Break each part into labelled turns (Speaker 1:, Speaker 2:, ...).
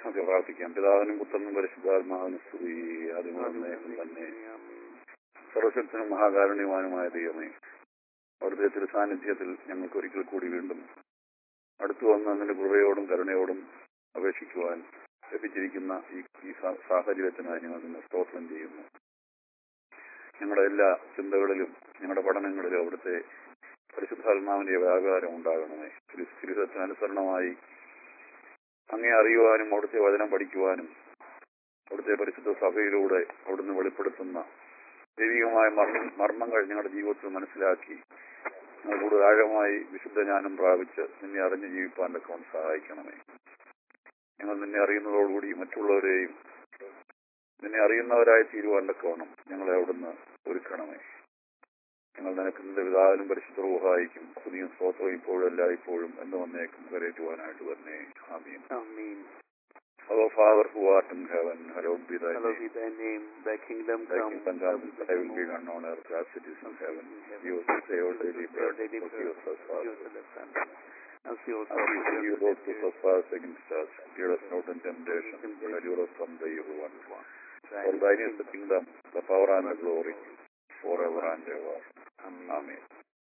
Speaker 1: നമുക്ക് പ്രാർത്ഥിക്കാം പിതാവിനും പുത്രനും പരിശുദ്ധാത്മാവിനും സ്തുതി ആദ്യമേക്കും തന്നെ സർവശക്തനും മഹാകാരുണ്യവാനുമായ ദൈവമേ അവിടുത്തെ തിരുസാന്നിധ്യത്തിൽ ഞങ്ങൾക്ക് ഒരിക്കൽ കൂടി വീണ്ടും അടുത്തു വന്ന് നിന്റെ കൃപയോടും കരുണയോടും അപേക്ഷിക്കുവാൻ ലഭിച്ചിരിക്കുന്ന ഈ ഈ സാ- സാഹചര്യത്തിനായി ഞങ്ങൾ നിന്നെ സ്തോത്രം ചെയ്യുന്നു ഞങ്ങളുടെ എല്ലാ ചിന്തകളിലും ഞങ്ങളുടെ പഠനങ്ങളിലും അവിടുത്തെ പരിശുദ്ധാത്മാവിന്റെ വ്യാപാരം ഉണ്ടാകണമേ തിരുസത്തിനനുസരണമായി അങ്ങേ അറിയുവാനും അവിടുത്തെ വചനം പഠിക്കുവാനും അവിടുത്തെ പരിശുദ്ധ സഭയിലൂടെ അവിടുന്ന് വെളിപ്പെടുത്തുന്ന ദൈവികമായ മർമ്മ മർമ്മങ്ങൾ ഞങ്ങളുടെ ജീവിതത്തിൽ മനസ്സിലാക്കി ഞങ്ങൾ കൂടുതൽ ആഴമായി വിശുദ്ധ ജ്ഞാനം പ്രാപിച്ച് നിന്നെ അറിഞ്ഞ് ജീവിപ്പാൻ തക്കവണ്ണം സഹായിക്കണമേ ഞങ്ങൾ നിന്നെ അറിയുന്നതോടുകൂടി മറ്റുള്ളവരെയും നിന്നെ അറിയുന്നവരായി തീരുവാൻ തക്കവണ്ണം ഞങ്ങളെ അവിടുന്ന് ഒരുക്കണമേ ഞങ്ങൾ നിനക്ക് നിന്റെ പിതാവിനും പരിശുദ്ധ സഹായിക്കും പുതിയ സ്തോത്രം ഇപ്പോഴും എല്ലായ്പ്പോഴും എന്ന് വന്നേക്കും കരയറ്റുവാനായിട്ട് തന്നെ ആമീൻ
Speaker 2: Amen.
Speaker 1: Our Father who art in heaven, hallowed be thy
Speaker 2: Hallowed
Speaker 1: name.
Speaker 2: be thy name, thy kingdom
Speaker 1: Thy
Speaker 2: come,
Speaker 1: kingdom come, thy will be done on earth as it is in heaven. Give us this day our daily bread,
Speaker 2: daily
Speaker 1: forgive us our
Speaker 2: Forgive
Speaker 1: trespasses.
Speaker 2: us our trespasses, As we also
Speaker 1: As we
Speaker 2: forgive
Speaker 1: forgive those who trespass against us, lead us not in temptation, but deliver us from the evil one. For thine is the kingdom, the power and the glory, forever and ever. Amen.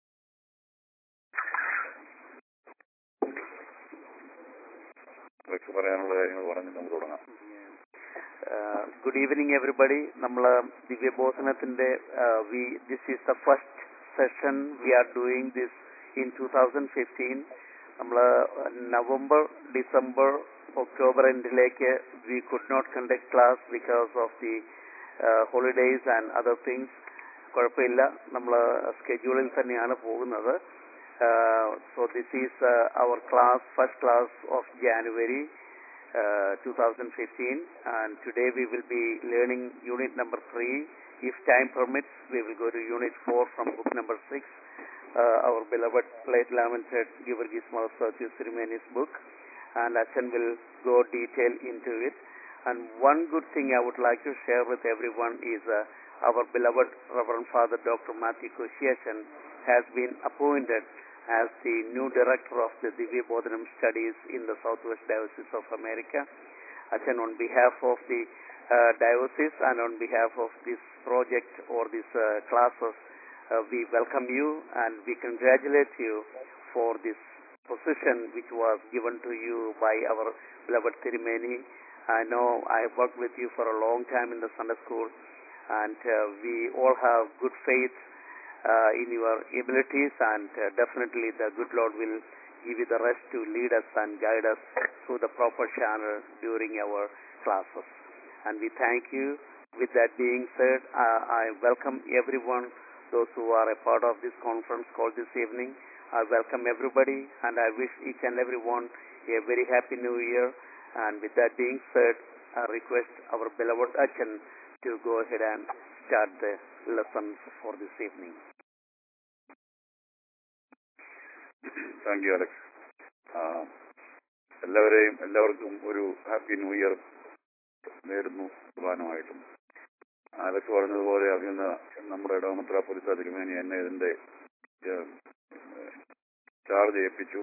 Speaker 1: ഇതൊക്കെ പറയാനുള്ള കാര്യങ്ങൾ പറഞ്ഞ് നമുക്ക് തുടങ്ങാം
Speaker 2: good evening everybody നമ്മൾ ദിവ്യബോധനത്തിന്റെ we this is the first session we are doing this in two thousand fifteen നമ്മൾ November December October എൻഡിലേക്ക് we could not conduct class because of the holidays and other things കുഴപ്പമില്ല നമ്മൾ സ്കെഡ്യൂളിൽ തന്നെയാണ് പോകുന്നത് so this is our class first class of January uh, 2015 and today we will be learning unit number 3 if time permits we will go to unit 4 from book number 6 uh, our beloved late lamented Givergis Mahasatyus Srimani's book and Achan will go detail into it and one good thing I would like to share with everyone is uh, our beloved Reverend Father Dr. Matthew Koshiachan has been appointed as the new director of the Divya Bodhanam studies in the Southwest Diocese of America. Achan, on behalf of the uh, diocese and on behalf of this project or these uh, classes, uh, we welcome you and we congratulate you for this position which was given to you by our beloved Tirimeni. I know I have worked with you for a long time in the Sunday school and uh, we all have good faith uh, in your abilities and uh, definitely the good Lord will give you the rest to lead us and guide us through the proper channel during our classes. And we thank you. With that being said, uh, I welcome everyone, those who are a part of this conference call this evening. I welcome everybody and I wish each and everyone a very happy new year. And with that being said, I request our beloved Achan to go ahead and start the lessons for this evening.
Speaker 1: Thank you Alex ആ, എല്ലാവരെയും എല്ലാവർക്കും ഒരു happy new year നേരുന്നു പ്രധാനമായിട്ടും Alex പറഞ്ഞതുപോലെ അറിയുന്ന നമ്മുടെ ഇടവമത്ര പൊലിസ തിരുമേനി എന്നെ ഇതിന്റെ ഏഹ്, ചാർജ് ഏൽപ്പിച്ചു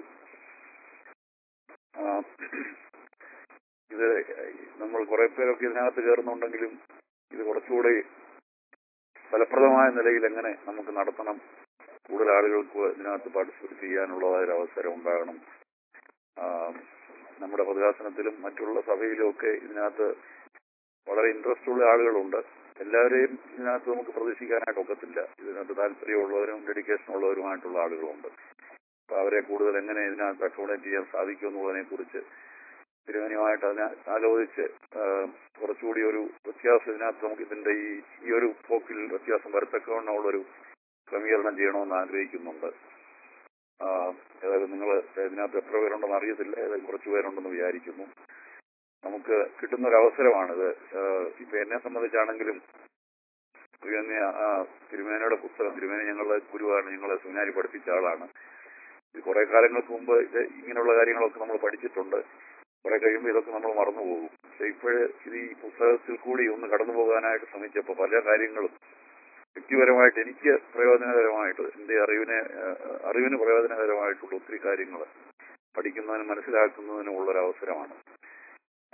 Speaker 1: ആ, ഇത് നമ്മൾ കുറെ പേരൊക്കെ ഇതിനകത്ത് കയറുന്നുണ്ടെങ്കിലും ഇത് കുറച്ചുകൂടി ഫലപ്രദമായ നിലയിൽ എങ്ങനെ നമുക്ക് നടത്തണം കൂടുതൽ ആളുകൾക്ക് ഇതിനകത്ത് പാർട്ടിസിപ്പേറ്റ് ചെയ്യാനുള്ളതായ ഒരു അവസരം ഉണ്ടാകണം ആ, നമ്മുടെ ഭദ്രാസനത്തിലും മറ്റുള്ള സഭയിലും ഒക്കെ ഇതിനകത്ത് വളരെ ഇൻട്രസ്റ്റ് ഉള്ള ആളുകളുണ്ട് എല്ലാവരെയും ഇതിനകത്ത് നമുക്ക് പ്രതീക്ഷിക്കാനായിട്ട് ഒക്കത്തില്ല ഇതിനകത്ത് താല്പര്യമുള്ളവരും ഡെഡിക്കേഷൻ ഉള്ളവരുമായിട്ടുള്ള ആളുകളുണ്ട് അപ്പൊ അവരെ കൂടുതൽ എങ്ങനെ ഇതിനകത്ത് അക്കോമഡേറ്റ് ചെയ്യാൻ സാധിക്കും എന്നുള്ളതിനെ കുറിച്ച് തിരുവനയുമായിട്ട് അതിനെ ആലോചിച്ച് ആ, കുറച്ചുകൂടി ഒരു വ്യത്യാസം ഇതിനകത്ത് നമുക്ക് ഇതിന്റെ ഈ ഈ ഒരു പോക്കിൽ വ്യത്യാസം വരത്തക്കവണ്ണമുള്ളൊരു ക്രമീകരണം ചെയ്യണമെന്ന് ആഗ്രഹിക്കുന്നുണ്ട് ആ, ഏതായാലും നിങ്ങൾ ഇതിനകത്ത് എത്ര പേരുണ്ടെന്ന് അറിയത്തില്ല ഏതായാലും കുറച്ച് പേരുണ്ടെന്ന് വിചാരിക്കുന്നു നമുക്ക് കിട്ടുന്ന ഒരു അവസരമാണിത് ആ, ഇപ്പൊ എന്നെ സംബന്ധിച്ചാണെങ്കിലും തിരുമേനി ആ, തിരുമേനയുടെ പുസ്തകം തിരുമേനി ഞങ്ങളുടെ ഗുരുവാണ് ഞങ്ങളെ സുനാരി പഠിപ്പിച്ച ആളാണ് ഇത് കുറെ കാലങ്ങൾക്ക് മുമ്പ് ഇത് ഇങ്ങനെയുള്ള കാര്യങ്ങളൊക്കെ നമ്മൾ പഠിച്ചിട്ടുണ്ട് കുറെ കഴിയുമ്പോൾ ഇതൊക്കെ നമ്മൾ മറന്നുപോകും പക്ഷെ ഇപ്പോഴ് ഇത് ഈ പുസ്തകത്തിൽ കൂടി ഒന്ന് കടന്നു പോകാനായിട്ട് ശ്രമിച്ചപ്പോൾ പല കാര്യങ്ങളും വ്യക്തിപരമായിട്ട് എനിക്ക് പ്രയോജനകരമായിട്ട് എന്റെ അറിവിനെ ഏഹ്, അറിവിന് പ്രയോജനകരമായിട്ടുള്ള ഒത്തിരി കാര്യങ്ങൾ പഠിക്കുന്നതിനും മനസ്സിലാക്കുന്നതിനും ഉള്ളൊരു അവസരമാണ്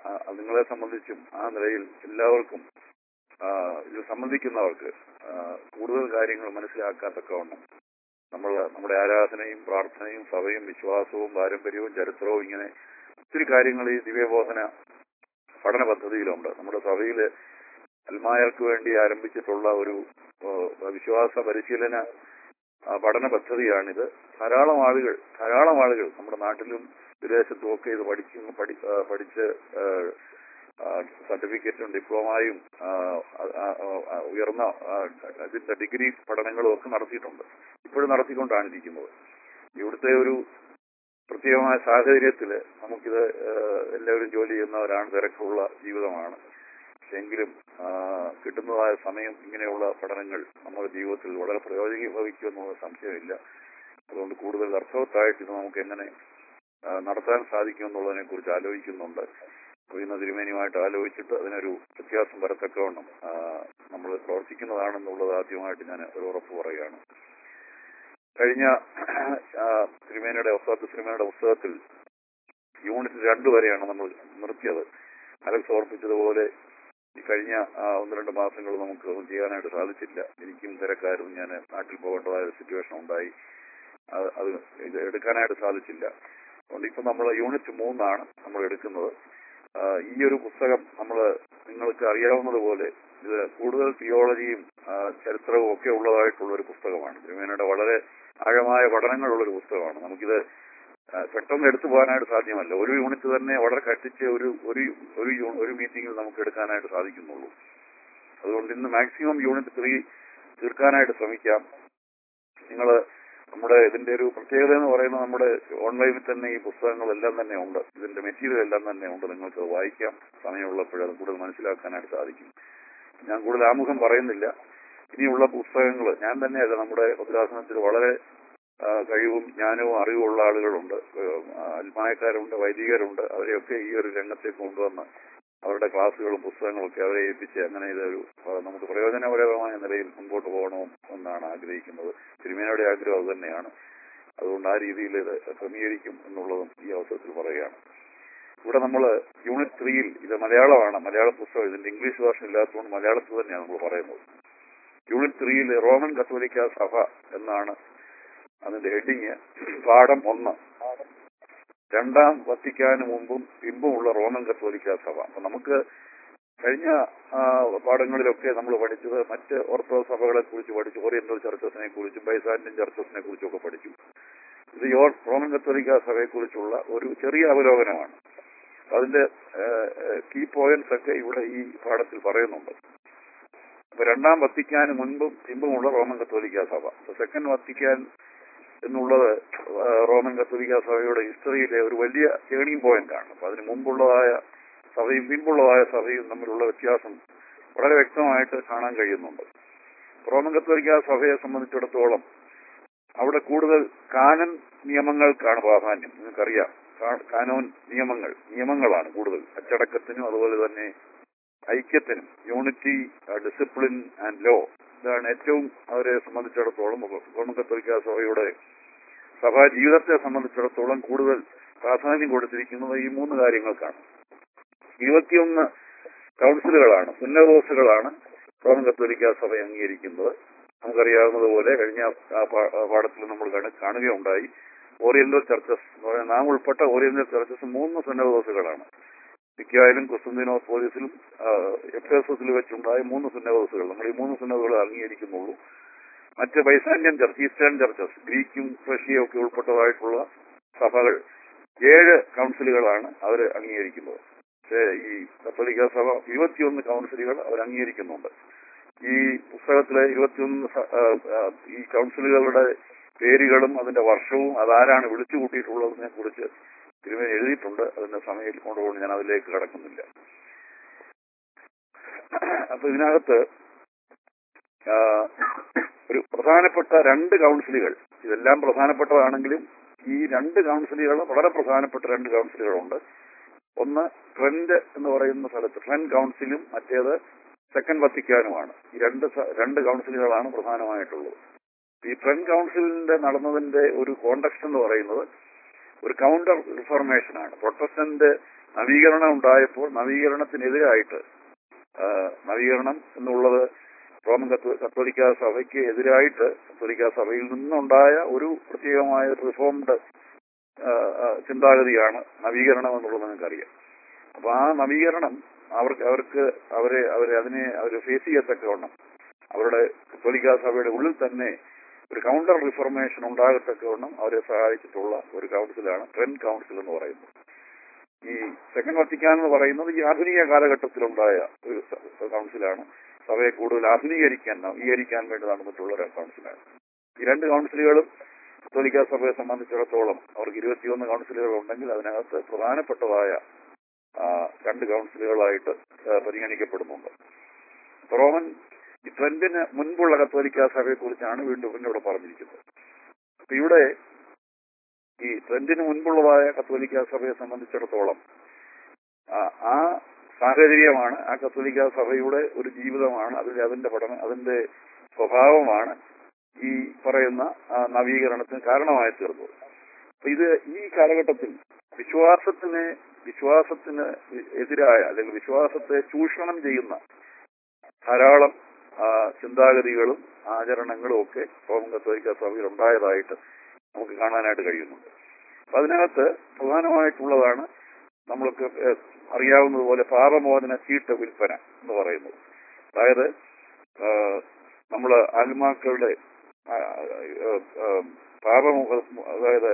Speaker 1: ആ, അത് നിങ്ങളെ സംബന്ധിച്ചും ആ നിലയിൽ എല്ലാവർക്കും ആ, ഇത് സംബന്ധിക്കുന്നവർക്ക് ആ, കൂടുതൽ കാര്യങ്ങൾ മനസ്സിലാക്കാത്തക്കവണ്ണം നമ്മൾ നമ്മുടെ ആരാധനയും പ്രാർത്ഥനയും സഭയും വിശ്വാസവും പാരമ്പര്യവും ചരിത്രവും ഇങ്ങനെ ഒത്തിരി കാര്യങ്ങൾ ഈ ദിവ്യബോധന പഠന പദ്ധതിയിലുണ്ട് നമ്മുടെ സഭയില് അൽമായർക്ക് വേണ്ടി ആരംഭിച്ചിട്ടുള്ള ഒരു ഏഹ്, വിശ്വാസ പരിശീലന ആ, പഠന പദ്ധതിയാണിത് ധാരാളം ആളുകൾ ധാരാളം ആളുകൾ നമ്മുടെ നാട്ടിലും വിദേശത്തും ഒക്കെ ഇത് പഠിക്കുന്നു പഠി ആ, പഠിച്ച് ഏഹ്, ആ, സർട്ടിഫിക്കറ്റും ഡിപ്ലോമയും ആ, ആ, ആ, ആ, ഉയർന്ന ആ, ഇതിന്റെ ഡിഗ്രി പഠനങ്ങളും ഒക്കെ നടത്തിയിട്ടുണ്ട് ഇപ്പോഴും നടത്തിക്കൊണ്ടാണ് ഇരിക്കുന്നത് ഇവിടുത്തെ ഒരു പ്രത്യേകമായ സാഹചര്യത്തിൽ നമുക്കിത് ഏഹ്, എല്ലാവരും ജോലി ചെയ്യുന്നവരാണ് തിരക്കുള്ള ജീവിതമാണ് എങ്കിലും ആ, കിട്ടുന്നതായ സമയം ഇങ്ങനെയുള്ള പഠനങ്ങൾ നമ്മുടെ ജീവിതത്തിൽ വളരെ പ്രയോജനീഭവിക്കുമെന്നുള്ള സംശയമില്ല അതുകൊണ്ട് കൂടുതൽ അർത്ഥവത്തായിട്ട് ഇത് നമുക്ക് എങ്ങനെ ആ, നടത്താൻ സാധിക്കും എന്നുള്ളതിനെ കുറിച്ച് ആലോചിക്കുന്നുണ്ട് അപ്പോൾ ഇന്ന് തിരുമേനിയുമായിട്ട് ആലോചിച്ചിട്ട് അതിനൊരു വ്യത്യാസം വരത്തക്കവണ്ണം ആ, നമ്മൾ പ്രവർത്തിക്കുന്നതാണെന്നുള്ളത് ആദ്യമായിട്ട് ഞാൻ ഒരു ഉറപ്പ് പറയുകയാണ് കഴിഞ്ഞ ആ, തിരുമേനിയുടെ ഒസാത്ത് തിരുമേനിയുടെ പുസ്തകത്തിൽ യൂണിറ്റ് രണ്ട് വരെയാണ് നമ്മൾ നിർത്തിയത് അലക്സ് ഓർപ്പിച്ചതുപോലെ ഈ കഴിഞ്ഞ ആ, ഒന്ന് രണ്ട് മാസങ്ങൾ നമുക്ക് ഒന്നും ചെയ്യാനായിട്ട് സാധിച്ചില്ല എനിക്കും തിരക്കായിരുന്നു ഞാൻ നാട്ടിൽ പോകേണ്ടതായ ഒരു സിറ്റുവേഷൻ ഉണ്ടായി അത് അത് ഇത് എടുക്കാനായിട്ട് സാധിച്ചില്ല അതുകൊണ്ട് ഇപ്പൊ നമ്മൾ യൂണിറ്റ് മൂന്നാണ് നമ്മൾ എടുക്കുന്നത് ആ, ഈ ഒരു പുസ്തകം നമ്മൾ നിങ്ങൾക്ക് അറിയാവുന്നതുപോലെ ഇത് കൂടുതൽ തിയോളജിയും ആ, ചരിത്രവും ഒക്കെ ഉള്ളതായിട്ടുള്ള ഒരു പുസ്തകമാണ് തിരുമേനയുടെ വളരെ ആഴമായ പഠനങ്ങളുള്ള ഒരു പുസ്തകമാണ് നമുക്കിത് ആ, പെട്ടെന്ന് എടുത്തു പോകാനായിട്ട് സാധ്യമല്ല ഒരു യൂണിറ്റ് തന്നെ വളരെ കട്ടിച്ച് ഒരു ഒരു ഒരു യൂ- ഒരു മീറ്റിംഗിൽ നമുക്ക് എടുക്കാനായിട്ട് സാധിക്കുന്നുള്ളൂ അതുകൊണ്ട് ഇന്ന് മാക്സിമം യൂണിറ്റ് ത്രീ തീർക്കാനായിട്ട് ശ്രമിക്കാം നിങ്ങൾ നമ്മുടെ ഇതിന്റെ ഒരു പ്രത്യേകത എന്ന് പറയുന്നത് നമ്മുടെ ഓൺലൈനിൽ തന്നെ ഈ പുസ്തകങ്ങളെല്ലാം തന്നെ ഉണ്ട് ഇതിന്റെ മെറ്റീരിയൽ എല്ലാം തന്നെ ഉണ്ട് നിങ്ങൾക്ക് അത് വായിക്കാം സമയമുള്ളപ്പോൾ അത് കൂടുതൽ മനസ്സിലാക്കാനായിട്ട് സാധിക്കും ഞാൻ കൂടുതൽ ആമുഖം പറയുന്നില്ല ഇനിയുള്ള പുസ്തകങ്ങൾ ഞാൻ തന്നെയല്ല നമ്മുടെ ഉദ്രാസനത്തിൽ വളരെ ആ, കഴിവും ജ്ഞാനവും അറിവുമുള്ള ആളുകളുണ്ട് ഏഹ്, അൽമായക്കാരുണ്ട് വൈദികരുണ്ട് അവരെയൊക്കെ ഈ ഒരു രംഗത്തേക്ക് കൊണ്ടുവന്ന് അവരുടെ ക്ലാസ്സുകളും പുസ്തകങ്ങളും ഒക്കെ അവരെ ഏൽപ്പിച്ച് അങ്ങനെ ഇതൊരു ആ, നമുക്ക് പ്രയോജനപരമായ നിലയിൽ മുൻപോട്ട് പോകണം എന്നാണ് ആഗ്രഹിക്കുന്നത് തിരുമേനയുടെ ആഗ്രഹം അത് തന്നെയാണ് അതുകൊണ്ട് ആ രീതിയിൽ ഇത് ക്രമീകരിക്കും എന്നുള്ളതും ഈ അവസരത്തിൽ പറയുകയാണ് ഇവിടെ നമ്മൾ യൂണിറ്റ് ത്രീയിൽ ഇത് മലയാളമാണ് മലയാള പുസ്തകം ഇതിന്റെ ഇംഗ്ലീഷ് വേർഷൻ ഇല്ലാത്തതുകൊണ്ട് മലയാളത്തിൽ തന്നെയാണ് നമ്മൾ പറയുന്നത് യൂണിറ്റ് ത്രീയിൽ റോമൻ കത്തോലിക്ക സഭ എന്നാണ് അതിന്റെ ഹെഡിങ് പാഠം ഒന്ന് രണ്ടാം വത്തിക്കാന് മുമ്പും പിമ്പുമുള്ള റോമൻ കത്തോലിക്ക സഭ അപ്പൊ നമുക്ക് കഴിഞ്ഞ ആ, പാഠങ്ങളിലൊക്കെ നമ്മൾ പഠിച്ചത് മറ്റ് ഓർത്തഡോക്സ് സഭകളെ കുറിച്ച് പഠിച്ചു ഓറിയന്റൽ ചർച്ചസിനെ കുറിച്ചും ബൈസാന്റിയൻ ചർച്ചസിനെ കുറിച്ചും ഒക്കെ പഠിച്ചു ഇത് യോ റോമൻ കത്തോലിക്ക സഭയെ കുറിച്ചുള്ള ഒരു ചെറിയ അവലോകനമാണ് അതിന്റെ കീ പോയിന്റ്സ് ഒക്കെ ഇവിടെ ഈ പാഠത്തിൽ പറയുന്നുണ്ട് അപ്പൊ രണ്ടാം വത്തിക്കാന് മുൻപും പിമ്പുമുള്ള റോമൻ കത്തോലിക്ക സഭ സെക്കൻഡ് വത്തിക്കാൻ എന്നുള്ളത് ആ, റോമൻ കത്തോലിക്ക സഭയുടെ ഹിസ്റ്ററിയിലെ ഒരു വലിയ ടേണിംഗ് പോയിന്റ് ആണ് അപ്പൊ അതിന് മുമ്പുള്ളതായ സഭയും പിമ്പുള്ളതായ സഭയും തമ്മിലുള്ള വ്യത്യാസം വളരെ വ്യക്തമായിട്ട് കാണാൻ കഴിയുന്നുണ്ട് റോമൻ കത്തോലിക്ക സഭയെ സംബന്ധിച്ചിടത്തോളം അവിടെ കൂടുതൽ കാനൻ നിയമങ്ങൾക്കാണ് പ്രാധാന്യം നിങ്ങൾക്കറിയാം കാ- കാനോൻ നിയമങ്ങൾ നിയമങ്ങളാണ് കൂടുതൽ അച്ചടക്കത്തിനും അതുപോലെ തന്നെ ഐക്യത്തിനും യൂണിറ്റി ഡിസിപ്ലിൻ ആൻഡ് ലോ ഇതാണ് ഏറ്റവും അവരെ സംബന്ധിച്ചിടത്തോളം റോമൻ കത്തോലിക്ക സഭയുടെ സഭാ ജീവിതത്തെ സംബന്ധിച്ചിടത്തോളം കൂടുതൽ പ്രാധാന്യം കൊടുത്തിരിക്കുന്നത് ഈ മൂന്ന് കാര്യങ്ങൾക്കാണ് ഇരുപത്തിയൊന്ന് കൗൺസിലുകളാണ് സുന്നദോസുകളാണ് റോമൻ കത്തോലിക്ക സഭ അംഗീകരിക്കുന്നത് നമുക്കറിയാവുന്നതുപോലെ കഴിഞ്ഞ ആ പാ- ആ പാഠത്തിൽ നമ്മൾ കാണ- കാണുകയുണ്ടായി ഓറിയന്റൽ ചർച്ചസ് എന്ന് പറയുന്ന നാം ഉൾപ്പെട്ട ഓറിയന്റൽ ചർച്ചസ് മൂന്ന് സുന്നദോസുകളാണ് മിക്കായാലും ക്രിസ്തുന്തിനോസ് പോലീസിലും എഫ് എസ് എസിൽ വെച്ചുണ്ടായ മൂന്ന് സുന്നദോസുകൾ നമ്മൾ ഈ മൂന്ന് സുന്നതകൾ അംഗീകരിക്കുന്നുള്ളൂ മറ്റ് ബൈസാന്യൻ ചർച്ച് ഈസ്റ്റേൺ ചർച്ചസ് ഗ്രീക്കും റഷ്യയും ഒക്കെ ഉൾപ്പെട്ടതായിട്ടുള്ള സഭകൾ ഏഴ് കൗൺസിലുകളാണ് അവർ അംഗീകരിക്കുന്നത് പക്ഷേ ഈ കത്തോലിക്ക സഭ ഇരുപത്തിയൊന്ന് കൗൺസിലുകൾ അവർ അംഗീകരിക്കുന്നുണ്ട് ഈ പുസ്തകത്തിലെ ഇരുപത്തിയൊന്ന് സ- ആ, ആ, ഈ കൗൺസിലുകളുടെ പേരുകളും അതിന്റെ വർഷവും അതാരാണ് വിളിച്ചു കൂട്ടിയിട്ടുള്ളതിനെ കുറിച്ച് തിരുമേനി എഴുതിയിട്ടുണ്ട് അതിന്റെ സമയത്തിൽ കൊണ്ടുപോകുന്നു ഞാൻ അതിലേക്ക് കടക്കുന്നില്ല അപ്പൊ ഇതിനകത്ത് ആ, ഒരു പ്രധാനപ്പെട്ട രണ്ട് കൗൺസിലുകൾ ഇതെല്ലാം പ്രധാനപ്പെട്ടതാണെങ്കിലും ഈ രണ്ട് കൗൺസിലുകൾ വളരെ പ്രധാനപ്പെട്ട രണ്ട് കൗൺസിലുകളുണ്ട് ഒന്ന് ട്രെൻഡ് എന്ന് പറയുന്ന സ്ഥലത്ത് ട്രെൻഡ് കൗൺസിലും മറ്റേത് സെക്കൻഡ് വത്തിക്കാനുമാണ് ഈ രണ്ട് സ- രണ്ട് കൗൺസിലുകളാണ് പ്രധാനമായിട്ടുള്ളത് ഈ ട്രെൻഡ് കൗൺസിലിന്റെ നടന്നതിന്റെ ഒരു കോണ്ടക്സ്റ്റ് എന്ന് പറയുന്നത് ഒരു കൗണ്ടർ റിഫോർമേഷൻ ആണ് പ്രൊട്ടസ്റ്റന്റ് നവീകരണം ഉണ്ടായപ്പോൾ നവീകരണത്തിനെതിരായിട്ട് ആ, നവീകരണം എന്നുള്ളത് റോമൻ കത്തോ- കത്തോലിക്ക സഭയ്ക്ക് എതിരായിട്ട് കത്തോലിക്ക സഭയിൽ നിന്നുണ്ടായ ഒരു പ്രത്യേകമായ റിഫോംഡ് ചിന്താഗതിയാണ് നവീകരണം എന്നുള്ളത് നിങ്ങൾക്കറിയാം അപ്പൊ ആ നവീകരണം അവർക്ക് അവർക്ക് അവരെ അവരെ അതിനെ അവർ ഫേസ് ചെയ്യത്തക്കവണ്ണം അവരുടെ കത്തോലിക്ക സഭയുടെ ഉള്ളിൽ തന്നെ ഒരു കൗണ്ടർ റിഫർമേഷൻ ഉണ്ടാകത്തക്കവണ്ണം അവരെ സഹായിച്ചിട്ടുള്ള ഒരു കൗൺസിലാണ് ട്രെൻഡ് കൗൺസിൽ എന്ന് പറയുന്നത് ഈ സെക്കൻഡ് വത്തിക്കാൻ എന്ന് പറയുന്നത് ഈ ആധുനിക കാലഘട്ടത്തിലുണ്ടായ ഒരു സ- കൗൺസിലാണ് സഭയെ കൂടുതൽ ആധുനീകരിക്കാൻ നവീകരിക്കാൻ വേണ്ടി നടന്നിട്ടുള്ള ഒരു കൗൺസിലാണ് ഈ രണ്ട് കൗൺസിലുകളും കത്തോലിക്ക സഭയെ സംബന്ധിച്ചിടത്തോളം അവർക്ക് ഇരുപത്തിയൊന്ന് കൗൺസിലുകൾ ഉണ്ടെങ്കിൽ അതിനകത്ത് പ്രധാനപ്പെട്ടതായ ആ, രണ്ട് കൗൺസിലുകളായിട്ട് ആ, പരിഗണിക്കപ്പെടുന്നുണ്ട് റോമൻ ഈ ട്രെൻഡിന് മുൻപുള്ള കത്തോലിക്ക സഭയെ കുറിച്ചാണ് വീണ്ടും പിന്നെ ഇവിടെ പറഞ്ഞിരിക്കുന്നത് അപ്പൊ ഇവിടെ ഈ ട്രെൻഡിന് മുൻപുള്ളതായ കത്തോലിക്ക സഭയെ സംബന്ധിച്ചിടത്തോളം ആ, ആ സാഹചര്യമാണ് ആ കത്തോലിക്ക സഭയുടെ ഒരു ജീവിതമാണ് അതിൽ അതിന്റെ പഠനം അതിന്റെ സ്വഭാവമാണ് ഈ പറയുന്ന ആ, നവീകരണത്തിന് കാരണമായി തീർന്നത് അപ്പൊ ഇത് ഈ കാലഘട്ടത്തിൽ വിശ്വാസത്തിന് വിശ്വാസത്തിന് എതിരായ അല്ലെങ്കിൽ വിശ്വാസത്തെ ചൂഷണം ചെയ്യുന്ന ധാരാളം ആ, ചിന്താഗതികളും ആചരണങ്ങളും ഒക്കെ റോമൻ കത്തോലിക്ക സഭയിൽ ഉണ്ടായതായിട്ട് നമുക്ക് കാണാനായിട്ട് കഴിയുന്നുണ്ട് അപ്പൊ അതിനകത്ത് പ്രധാനമായിട്ടുള്ളതാണ് നമ്മൾക്ക് ഏഹ്, അറിയാവുന്നതുപോലെ പാപമോചന ചീട്ട് വിൽപ്പന എന്ന് പറയുന്നത് അതായത് നമ്മൾ ആത്മാക്കളുടെ ആ, ഏഹ്, ഏഹ്, പാപമുഖ അതായത്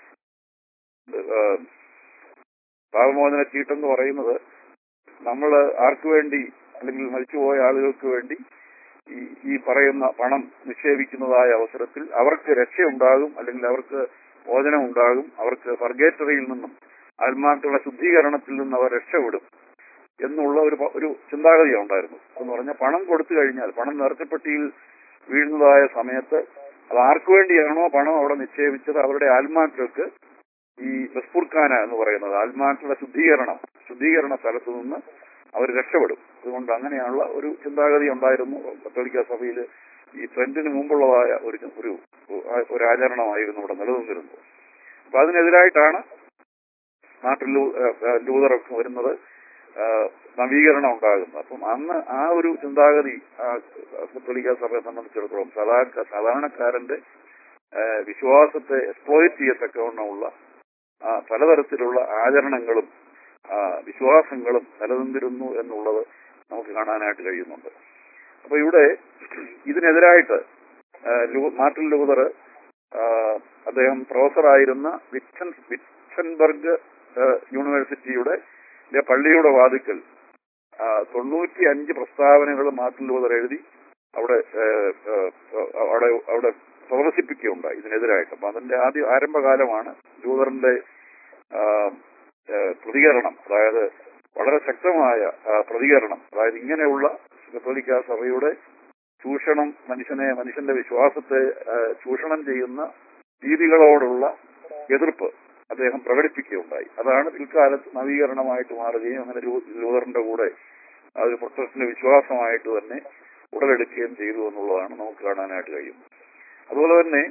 Speaker 1: ഏഹ്, പാപമോചന ചീട്ടെന്ന് പറയുന്നത് നമ്മൾ ആർക്കു വേണ്ടി അല്ലെങ്കിൽ മരിച്ചുപോയ ആളുകൾക്ക് വേണ്ടി ഈ ഈ പറയുന്ന പണം നിക്ഷേപിക്കുന്നതായ അവസരത്തിൽ അവർക്ക് രക്ഷയുണ്ടാകും അല്ലെങ്കിൽ അവർക്ക് മോചനം ഉണ്ടാകും അവർക്ക് ഫർഗേറ്ററിയിൽ നിന്നും ആത്മാക്കളുടെ ശുദ്ധീകരണത്തിൽ നിന്ന് അവർ രക്ഷപ്പെടും എന്നുള്ള ഒരു പ- ഒരു ചിന്താഗതിയാണ് ഉണ്ടായിരുന്നു എന്ന് പറഞ്ഞാൽ പണം കൊടുത്തു കഴിഞ്ഞാൽ പണം നേർച്ചപ്പെട്ടിയിൽ വീഴുന്നതായ സമയത്ത് അത് ആർക്കു വേണ്ടിയാണോ പണം അവിടെ നിക്ഷേപിച്ചത് അവരുടെ ആത്മാക്കൾക്ക് ഈ ബസ്പുർഖാന എന്ന് പറയുന്നത് ആത്മാക്കളുടെ ശുദ്ധീകരണം ശുദ്ധീകരണ സ്ഥലത്ത് നിന്ന് അവർ രക്ഷപ്പെടും അതുകൊണ്ട് അങ്ങനെയുള്ള ഒരു ചിന്താഗതി ഉണ്ടായിരുന്നു കത്തോലിക്ക സഭയിൽ ഈ ട്രെൻഡിന് മുമ്പുള്ളതായ ഒരു ഒരു ഒരു ആചരണമായിരുന്നു ഇവിടെ നിലനിന്നിരുന്നത് അപ്പൊ അതിനെതിരായിട്ടാണ് നാട്ടിൽ ലൂ- ഏഹ് ഏഹ് ലൂതറൊക്കെ വരുന്നത് ഏഹ് നവീകരണം ഉണ്ടാകുന്നത് അപ്പം അന്ന് ആ ഒരു ചിന്താഗതി ആ കത്തോലിക്ക സഭയെ സംബന്ധിച്ചിടത്തോളം സാധാരണ സാധാരണക്കാരന്റെ ഏഹ് വിശ്വാസത്തെ എക്സ്പ്ലോയിറ്റ് ചെയ്യത്തക്കവണ്ണമുള്ള ആ, പലതരത്തിലുള്ള ആചരണങ്ങളും ആ, വിശ്വാസങ്ങളും നിലനിന്നിരുന്നു എന്നുള്ളത് നമുക്ക് കാണാനായിട്ട് കഴിയുന്നുണ്ട് അപ്പൊ ഇവിടെ ഇതിനെതിരായിട്ട് ആ, ലൂ- മാർട്ടിൻ ലൂതർ ആ, അദ്ദേഹം പ്രൊഫസറായിരുന്ന വിറ്റൻ വിറ്റൻബർഗ് ആ, യൂണിവേഴ്സിറ്റിയുടെ ലെ പള്ളിയുടെ വാതിക്കൽ ആ, തൊണ്ണൂറ്റി അഞ്ച് പ്രസ്താവനകൾ മാർട്ടിൻ ലൂതർ എഴുതി അവിടെ ഏ, ഏ, അവിടെ അവിടെ പ്രദർശിപ്പിക്കുകയുണ്ടായി ഇതിനെതിരായിട്ട് അപ്പൊ അതിന്റെ ആദ്യ ആരംഭകാലമാണ് ലൂതറിന്റെ ആ, ഏ, പ്രതികരണം അതായത് വളരെ ശക്തമായ ആ, പ്രതികരണം അതായത് ഇങ്ങനെയുള്ള കത്തോലിക്ക സഭയുടെ ചൂഷണം മനുഷ്യനെ മനുഷ്യന്റെ വിശ്വാസത്തെ ആ, ചൂഷണം ചെയ്യുന്ന രീതികളോടുള്ള എതിർപ്പ് അദ്ദേഹം പ്രകടിപ്പിക്കുകയുണ്ടായി അതാണ് പിൽക്കാലത്ത് നവീകരണമായിട്ട് മാറുകയും അങ്ങനെ ലൂ- ലൂതറിന്റെ കൂടെ ആ ഒരു പ്രൊട്ടസ്റ്റിന്റെ വിശ്വാസമായിട്ട് തന്നെ ഉടലെടുക്കുകയും ചെയ്തു എന്നുള്ളതാണ് നമുക്ക് കാണാനായിട്ട് കഴിയും അതുപോലെ തന്നെ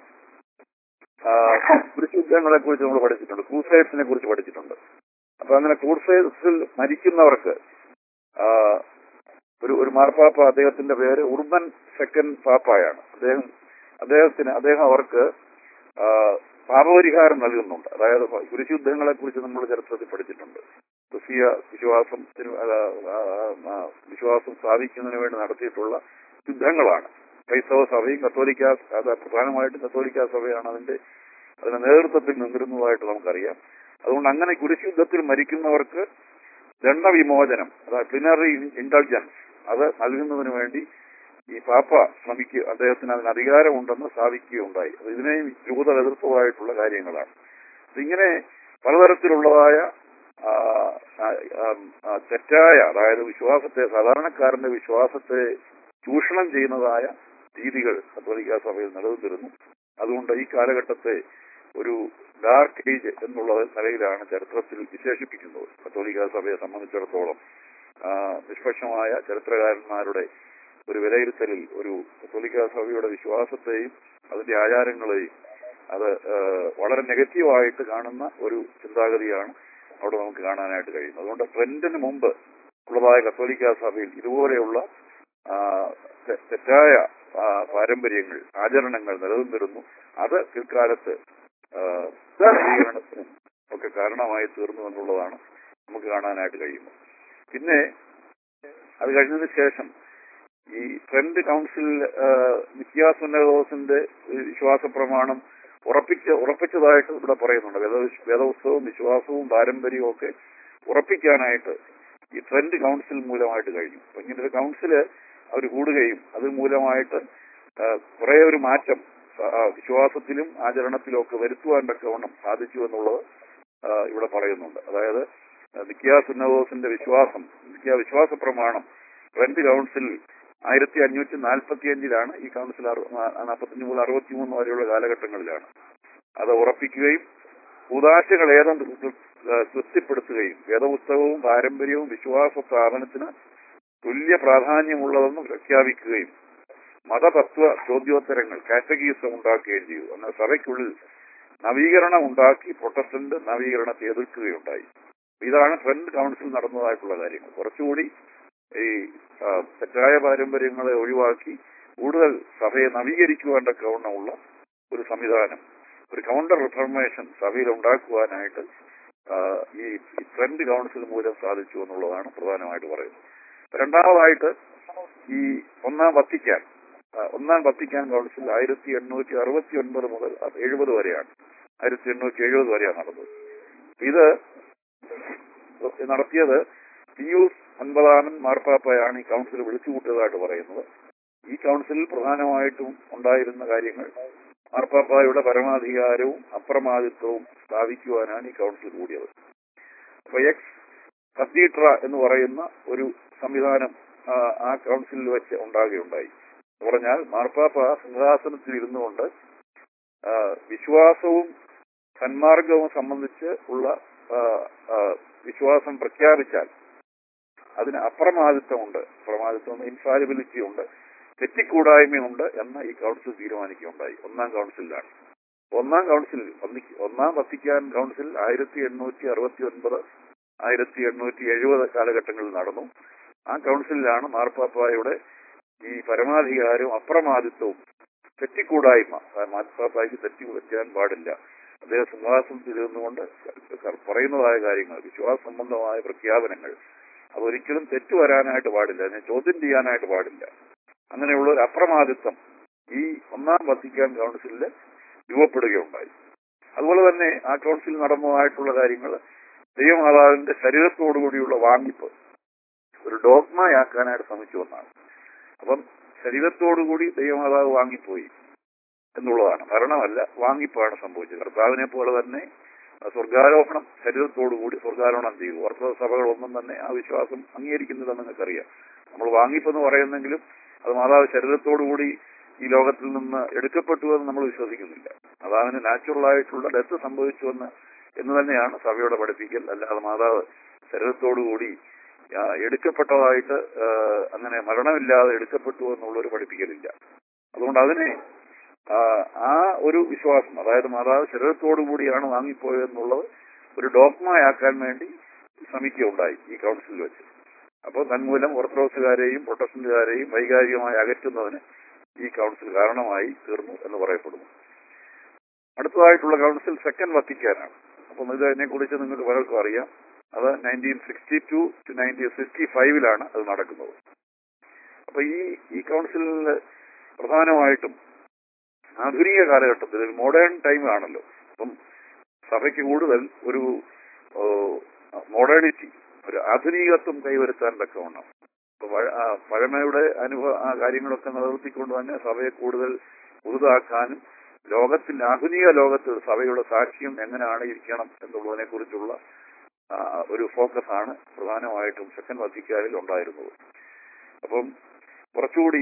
Speaker 1: കുരിശുദ്ധങ്ങളെ കുറിച്ച് നമ്മൾ പഠിച്ചിട്ടുണ്ട് ക്രൂസൈഡ്സിനെ കുറിച്ച് പഠിച്ചിട്ടുണ്ട് അപ്പൊ അങ്ങനെ ക്രൂസൈഡ്സിൽ മരിക്കുന്നവർക്ക് ആ, ഒരു ഒരു മാർപ്പാപ്പ അദ്ദേഹത്തിന്റെ പേര് ഉർബൻ സെക്കൻഡ് പാപ്പായാണ് അദ്ദേഹം അദ്ദേഹത്തിന് അദ്ദേഹം അവർക്ക് ആ, പാപപരിഹാരം നൽകുന്നുണ്ട് അതായത് കുരിശുദ്ധങ്ങളെ കുറിച്ച് നമ്മൾ ചരിത്രത്തിൽ പഠിച്ചിട്ടുണ്ട് ക്രിസ്തീയ വിശ്വാസത്തിന് ആ, ആ, ആ, വിശ്വാസം സ്ഥാപിക്കുന്നതിന് വേണ്ടി നടത്തിയിട്ടുള്ള യുദ്ധങ്ങളാണ് ക്രൈസ്തവ സഭയും കത്തോലിക്ക അത് പ്രധാനമായിട്ടും കത്തോലിക്ക സഭയാണ് അതിന്റെ അതിന്റെ നേതൃത്വത്തിൽ നിന്നിരുന്നതായിട്ട് നമുക്കറിയാം അതുകൊണ്ട് അങ്ങനെ കുരിശുദ്ധത്തിൽ മരിക്കുന്നവർക്ക് ദണ്ഡവിമോചനം അതായത് പ്ലിനറി ഇന്റലിജൻസ് അത് നൽകുന്നതിന് വേണ്ടി ഈ പാപ്പ ശ്രമിക്കുക അദ്ദേഹത്തിന് അതിന് അധികാരമുണ്ടെന്ന് സ്ഥാപിക്കുകയുണ്ടായി അത് ഇതിനെയും രൂപത എതിർപ്പുമായിട്ടുള്ള കാര്യങ്ങളാണ് അപ്പൊ ഇങ്ങനെ പലതരത്തിലുള്ളതായ ആ, ആ, ആ, തെറ്റായ അതായത് വിശ്വാസത്തെ സാധാരണക്കാരന്റെ വിശ്വാസത്തെ ചൂഷണം ചെയ്യുന്നതായ രീതികൾ കത്തോലിക്ക സഭയിൽ നിലനിന്നിരുന്നു അതുകൊണ്ട് ഈ കാലഘട്ടത്തെ ഒരു ഡാർക്ക് ഏജ് എന്നുള്ള നിലയിലാണ് ചരിത്രത്തിൽ വിശേഷിപ്പിക്കുന്നത് കത്തോലിക്ക സഭയെ സംബന്ധിച്ചിടത്തോളം ആ, നിഷ്പക്ഷമായ ചരിത്രകാരന്മാരുടെ ഒരു വിലയിരുത്തലിൽ ഒരു കത്തോലിക്ക സഭയുടെ വിശ്വാസത്തെയും അതിന്റെ ആചാരങ്ങളെയും അത് ആ, വളരെ നെഗറ്റീവായിട്ട് കാണുന്ന ഒരു ചിന്താഗതിയാണ് അവിടെ നമുക്ക് കാണാനായിട്ട് കഴിയുന്നത് അതുകൊണ്ട് ട്രെൻഡിന് മുമ്പ് ഉള്ളതായ കത്തോലിക്ക സഭയിൽ ഇതുപോലെയുള്ള ആ, തെ- തെറ്റായ ആ, പാരമ്പര്യങ്ങൾ ആചരണങ്ങൾ നിലനിന്നിരുന്നു അത് പിൽക്കാലത്ത് ആ, നവീകരണത്തിനും ഒക്കെ കാരണമായി തീർന്നു എന്നുള്ളതാണ് നമുക്ക് കാണാനായിട്ട് കഴിയുന്നത് പിന്നെ അത് കഴിഞ്ഞതിന് ശേഷം ഈ ട്രെൻഡ് കൗൺസിൽ നിത്യാസുന്നതോസിന്റെ വിശ്വാസ പ്രമാണം ഉറപ്പിച്ച് ഉറപ്പിച്ചതായിട്ട് ഇവിടെ പറയുന്നുണ്ട് വേദ വേദോത്സവവും വിശ്വാസവും പാരമ്പര്യവും ഒക്കെ ഉറപ്പിക്കാനായിട്ട് ഈ ട്രെൻഡ് കൗൺസിൽ മൂലമായിട്ട് കഴിഞ്ഞു അപ്പൊ ഇങ്ങനെ ഒരു കൗൺസില് അവർ കൂടുകയും അത് മൂലമായിട്ട് കുറെ ഒരു മാറ്റം ആ, വിശ്വാസത്തിലും ആചരണത്തിലും ഒക്കെ വരുത്തുവാൻ തക്കവണ്ണം സാധിച്ചു എന്നുള്ളത് ആ, ഇവിടെ പറയുന്നുണ്ട് അതായത് നിത്യാസുന്നതോസിന്റെ വിശ്വാസം നിത്യ വിശ്വാസ പ്രമാണം ട്രെൻഡ് കൗൺസിൽ ആയിരത്തി അഞ്ഞൂറ്റി നാൽപ്പത്തി അഞ്ചിലാണ് ഈ കൗൺസിൽ നാൽപ്പത്തഞ്ച് മുതൽ അറുപത്തി മൂന്ന് വരെയുള്ള കാലഘട്ടങ്ങളിലാണ് അത് ഉറപ്പിക്കുകയും ഉദാശകൾ ഏതെന്ന് തൃപ്തിപ്പെടുത്തുകയും വേദപുസ്തകവും പാരമ്പര്യവും വിശ്വാസ സ്ഥാപനത്തിന് തുല്യ പ്രാധാന്യമുള്ളതെന്ന് പ്രഖ്യാപിക്കുകയും മതതത്വ ചോദ്യോത്തരങ്ങൾ കാറ്റഗീസം ഉണ്ടാക്കുകയും ചെയ്തു എന്നാൽ സഭയ്ക്കുള്ളിൽ നവീകരണം ഉണ്ടാക്കി പ്രൊട്ടസ്റ്റന്റ് നവീകരണത്തെ എതിർക്കുകയുണ്ടായി ഇതാണ് ട്രെൻഡ് കൗൺസിൽ നടന്നതായിട്ടുള്ള കാര്യങ്ങൾ കുറച്ചുകൂടി ഈ ആ, തെറ്റായ പാരമ്പര്യങ്ങളെ ഒഴിവാക്കി കൂടുതൽ സഭയെ നവീകരിക്കുവാൻ തക്കവണ്ണമുള്ള ഒരു സംവിധാനം ഒരു കൗണ്ടർ റിഫർമേഷൻ സഭയിൽ ഉണ്ടാക്കുവാനായിട്ട് ആ, ഈ ട്രെൻഡ് കൗൺസിൽ മൂലം സാധിച്ചു എന്നുള്ളതാണ് പ്രധാനമായിട്ട് പറയുന്നത് രണ്ടാമതായിട്ട് ഈ ഒന്നാം വത്തിക്കാൻ ആ, ഒന്നാം വത്തിക്കാൻ കൗൺസിൽ ആയിരത്തി എണ്ണൂറ്റി അറുപത്തി ഒൻപത് മുതൽ എഴുപത് വരെയാണ് ആയിരത്തി എണ്ണൂറ്റി എഴുപത് വരെയാണ് നടന്നത് ഇത് നടത്തിയത് പിയൂസ് ഒൻപതാമൻ മാർപ്പാപ്പയാണ് ഈ കൗൺസിൽ വിളിച്ചുകൂട്ടിയതായിട്ട് പറയുന്നത് ഈ കൗൺസിലിൽ പ്രധാനമായിട്ടും ഉണ്ടായിരുന്ന കാര്യങ്ങൾ മാർപ്പാപ്പായുടെ പരമാധികാരവും അപ്രമാദിത്വവും സ്ഥാപിക്കുവാനാണ് ഈ കൗൺസിൽ കൂടിയത് അപ്പൊ എക്സ് കത്തീഡ്ര എന്ന് പറയുന്ന ഒരു സംവിധാനം ആ, ആ കൗൺസിലിൽ വെച്ച് ഉണ്ടാകുകയുണ്ടായി എന്ന് പറഞ്ഞാൽ മാർപ്പാപ്പ സിംഹാസനത്തിൽ ഇരുന്നുകൊണ്ട് ആ, വിശ്വാസവും സന്മാർഗവും സംബന്ധിച്ച് ഉള്ള ആ, ആ, വിശ്വാസം പ്രഖ്യാപിച്ചാൽ അതിന് അപ്രമാദിത്വമുണ്ട് അപ്രമാദിത്വം ഇൻഫാലിബിലിറ്റി ഉണ്ട് തെറ്റിക്കൂടായ്മയുണ്ട് എന്ന് ഈ കൗൺസിൽ തീരുമാനിക്കുകയുണ്ടായി ഒന്നാം കൗൺസിലാണ് ഒന്നാം കൗൺസിൽ ഒന്നി- ഒന്നാം വത്തിക്കാൻ കൗൺസിൽ ആയിരത്തി എണ്ണൂറ്റി അറുപത്തി ഒൻപത് ആയിരത്തി എണ്ണൂറ്റി എഴുപത് കാലഘട്ടങ്ങളിൽ നടന്നു ആ കൗൺസിലിലാണ് മാർപ്പാപ്പായുടെ ഈ പരമാധികാരവും അപ്രമാദിത്വവും തെറ്റിക്കൂടായ്മ ആ മാർപ്പാപ്പായ്ക്ക് തെറ്റി പറ്റാൻ പാടില്ല അദ്ദേഹം സിംഹാസനത്തിൽ ഇരുന്നുകൊണ്ട് പറയുന്നതായ കാര്യങ്ങൾ വിശ്വാസ സംബന്ധമായ പ്രഖ്യാപനങ്ങൾ അതൊരിക്കലും തെറ്റു വരാനായിട്ട് പാടില്ല അതിനെ ചോദ്യം ചെയ്യാനായിട്ട് പാടില്ല അങ്ങനെയുള്ള ഒരു അപ്രമാദിത്വം ഈ ഒന്നാം വത്തിക്കാൻ കൗൺസിലിൽ രൂപപ്പെടുകയുണ്ടായി അതുപോലെ തന്നെ ആ കൗൺസിൽ നടന്നതായിട്ടുള്ള കാര്യങ്ങൾ ദൈവമാതാവിന്റെ ശരീരത്തോടുകൂടിയുള്ള വാങ്ങിപ്പ് ഒരു ഡോഗ്മയാക്കാനായിട്ട് ശ്രമിച്ചു എന്നാണ് അപ്പം ശരീരത്തോടുകൂടി ദൈവമാതാവ് വാങ്ങിപ്പോയി എന്നുള്ളതാണ് മരണമല്ല വാങ്ങിപ്പാണ് സംഭവിച്ചത് കർത്താവിനെ പോലെ തന്നെ സ്വർഗാരോഹണം ശരീരത്തോടുകൂടി സ്വർഗാരോഹണം ചെയ്തു ഓർത്തഡോക്സ് സഭകളൊന്നും തന്നെ ആ വിശ്വാസം അംഗീകരിക്കുന്നില്ലെന്ന് നിങ്ങൾക്കറിയാം നമ്മൾ വാങ്ങിപ്പെന്ന് പറയുന്നെങ്കിലും അത് മാതാവ് ശരീരത്തോടുകൂടി ഈ ലോകത്തിൽ നിന്ന് എടുക്കപ്പെട്ടു എന്ന് നമ്മൾ വിശ്വസിക്കുന്നില്ല മാതാവിന് നാച്ചുറൽ ആയിട്ടുള്ള ഡെത്ത് സംഭവിച്ചുവെന്ന് എന്ന് തന്നെയാണ് സഭയുടെ പഠിപ്പിക്കൽ അല്ലാതെ മാതാവ് ശരീരത്തോടുകൂടി ആ, എടുക്കപ്പെട്ടതായിട്ട് ആ, അങ്ങനെ മരണമില്ലാതെ എടുക്കപ്പെട്ടു എന്നുള്ള ഒരു പഠിപ്പിക്കലില്ല അതുകൊണ്ട് അതിനെ ആ, ആ ഒരു വിശ്വാസം അതായത് മാതാവ് ശരീരത്തോടു കൂടിയാണ് വാങ്ങിപ്പോയതെന്നുള്ളത് ഒരു ഡോക്മയാക്കാൻ വേണ്ടി ശ്രമിക്കുകയുണ്ടായി ഈ കൗൺസിലിൽ വെച്ച് അപ്പോൾ തന്മൂലം ഓർത്തഡോക്സുകാരെയും പ്രൊട്ടസ്റ്റന്റുകാരെയും വൈകാരികമായി അകറ്റുന്നതിന് ഈ കൗൺസിൽ കാരണമായി തീർന്നു എന്ന് പറയപ്പെടുന്നു അടുത്തതായിട്ടുള്ള കൗൺസിൽ സെക്കൻഡ് വത്തിക്കാനാണ് അപ്പം ഇതിനെ കുറിച്ച് നിങ്ങൾക്ക് പലർക്കും അറിയാം അത് nineteen sixty two to nineteen sixty ഫൈവിലാണ് അത് നടക്കുന്നത് അപ്പൊ ഈ ഈ കൗൺസിലിൽ പ്രധാനമായിട്ടും ആധുനിക കാലഘട്ടത്തിൽ മോഡേൺ ടൈം ആണല്ലോ അപ്പം സഭയ്ക്ക് കൂടുതൽ ഒരു മോഡേണിറ്റി ഒരു ആധുനികത്വം കൈവരുത്താൻ തക്കവണ്ണം ഇപ്പൊ പഴ- ആ പഴമയുടെ അനുഭവ ആ കാര്യങ്ങളൊക്കെ നിലനിർത്തിക്കൊണ്ട് തന്നെ സഭയെ കൂടുതൽ പുതുതാക്കാനും ലോകത്തിൽ ആധുനിക ലോകത്തിൽ സഭയുടെ സാക്ഷ്യം എങ്ങനെയാണ് ഇരിക്കണം എന്നുള്ളതിനെ കുറിച്ചുള്ള ഒരു ഫോക്കസ് ആണ് പ്രധാനമായിട്ടും സെക്കൻഡ് വത്തിക്കാനിൽ ഉണ്ടായിരുന്നത് അപ്പം കുറച്ചുകൂടി